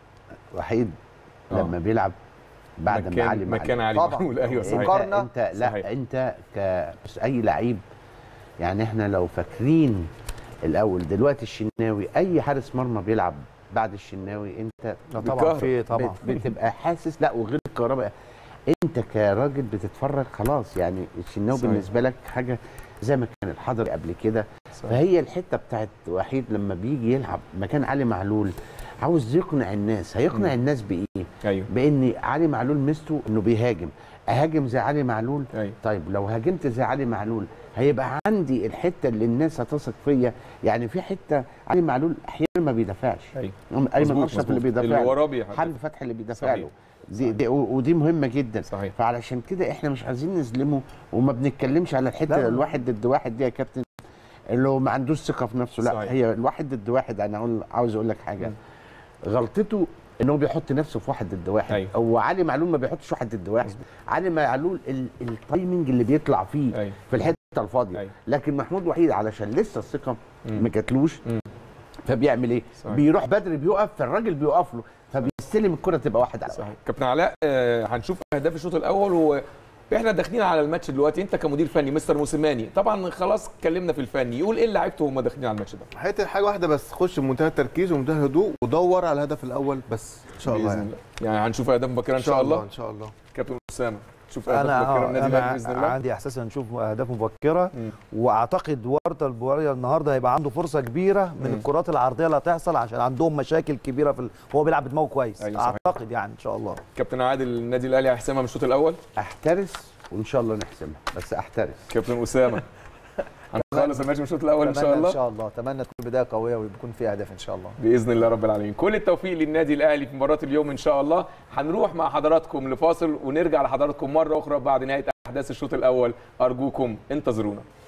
وحيد آه. لما بيلعب بعد ما مكان علي مكان معلول. علي طبعاً. معلول ايوه انت صحيح مقارنة. انت لا صحيح. انت ك بس اي لعيب يعني احنا لو فاكرين الاول دلوقتي الشناوي اي حارس مرمى بيلعب بعد الشناوي انت طبعا في طبعا بت- بتبقى حاسس لا وغير الكهرباء انت كراجل بتتفرج خلاص يعني الشناوي صحيح. بالنسبه لك حاجه زي ما كان الحضري قبل كده صحيح. فهي الحته بتاعت وحيد لما بيجي يلعب مكان علي معلول عاوز يقنع الناس هيقنع مم. الناس بايه ايوه بان علي معلول ميزته انه بيهاجم اهاجم زي علي معلول ايوه طيب لو هاجمت زي علي معلول هيبقى عندي الحته اللي الناس هتثق فيا يعني في حته علي معلول احيانا ما بيدافعش ايوه ايمن مظبوط، اشرف اللي مظبوط. بيدافع اللي له. وراه بيحدف. حمدي فتحي اللي بيدافع صحيح. له دي دي و- ودي مهمه جدا صحيح فعلشان كده احنا مش عايزين نظلمه وما بنتكلمش على الحته لا. الواحد ضد واحد دي يا كابتن اللي هو ما عندوش ثقه في نفسه لا صحيح. هي الواحد ضد واحد انا اقول عاوز اقول لك حاجه غلطته ان هو بيحط نفسه في واحد ضد واحد أيوة. هو علي معلول ما بيحطش واحد ضد واحد علي معلول ال- التايمنج اللي بيطلع فيه ايوه في الحته الفاضيه أيوة. لكن محمود وحيد علشان لسه الثقه مم. ما جاتلوش مم. فبيعمل ايه صحيح. بيروح بدري بيقف فالراجل بيقف له فبيستلم الكره تبقى واحد على واحد صحيح كابتن علاء آه، هنشوف اهداف الشوط الاول واحنا داخلين على الماتش دلوقتي انت كمدير فني مستر موسيماني طبعا خلاص اتكلمنا في الفني يقول ايه لعيبته وهم داخلين على الماتش ده حته حاجه واحده بس خش بمنتهى التركيز ومنتهى الهدوء ودور على الهدف الاول بس ان شاء الله بإذن يعني الله. يعني هنشوف اهداف مبكره ان شاء الله ان شاء الله كابتن اسامه تشوف اهداف انا مبكره آه، من النادي الاهلي انا باذن الله عندي احساس ان نشوف اهداف مبكره مم. واعتقد ورده البواريا النهارده هيبقى عنده فرصه كبيره من مم. الكرات العرضيه اللي هتحصل عشان عندهم مشاكل كبيره في ال... هو بيلعب بدماغه كويس أيوة صحيح. اعتقد يعني ان شاء الله كابتن عادل النادي الاهلي هيحسمها من الشوط الاول احترس وان شاء الله نحسمها بس احترس كابتن اسامه هنخلص الماتش من الشوط الاول ان شاء اتمنى الله ان شاء الله اتمنى تكون بدايه قويه ويكون في اهداف ان شاء الله باذن الله رب العالمين كل التوفيق للنادي الاهلي في مباراه اليوم ان شاء الله هنروح مع حضراتكم لفاصل ونرجع لحضراتكم مره اخرى بعد نهايه احداث الشوط الاول ارجوكم انتظرونا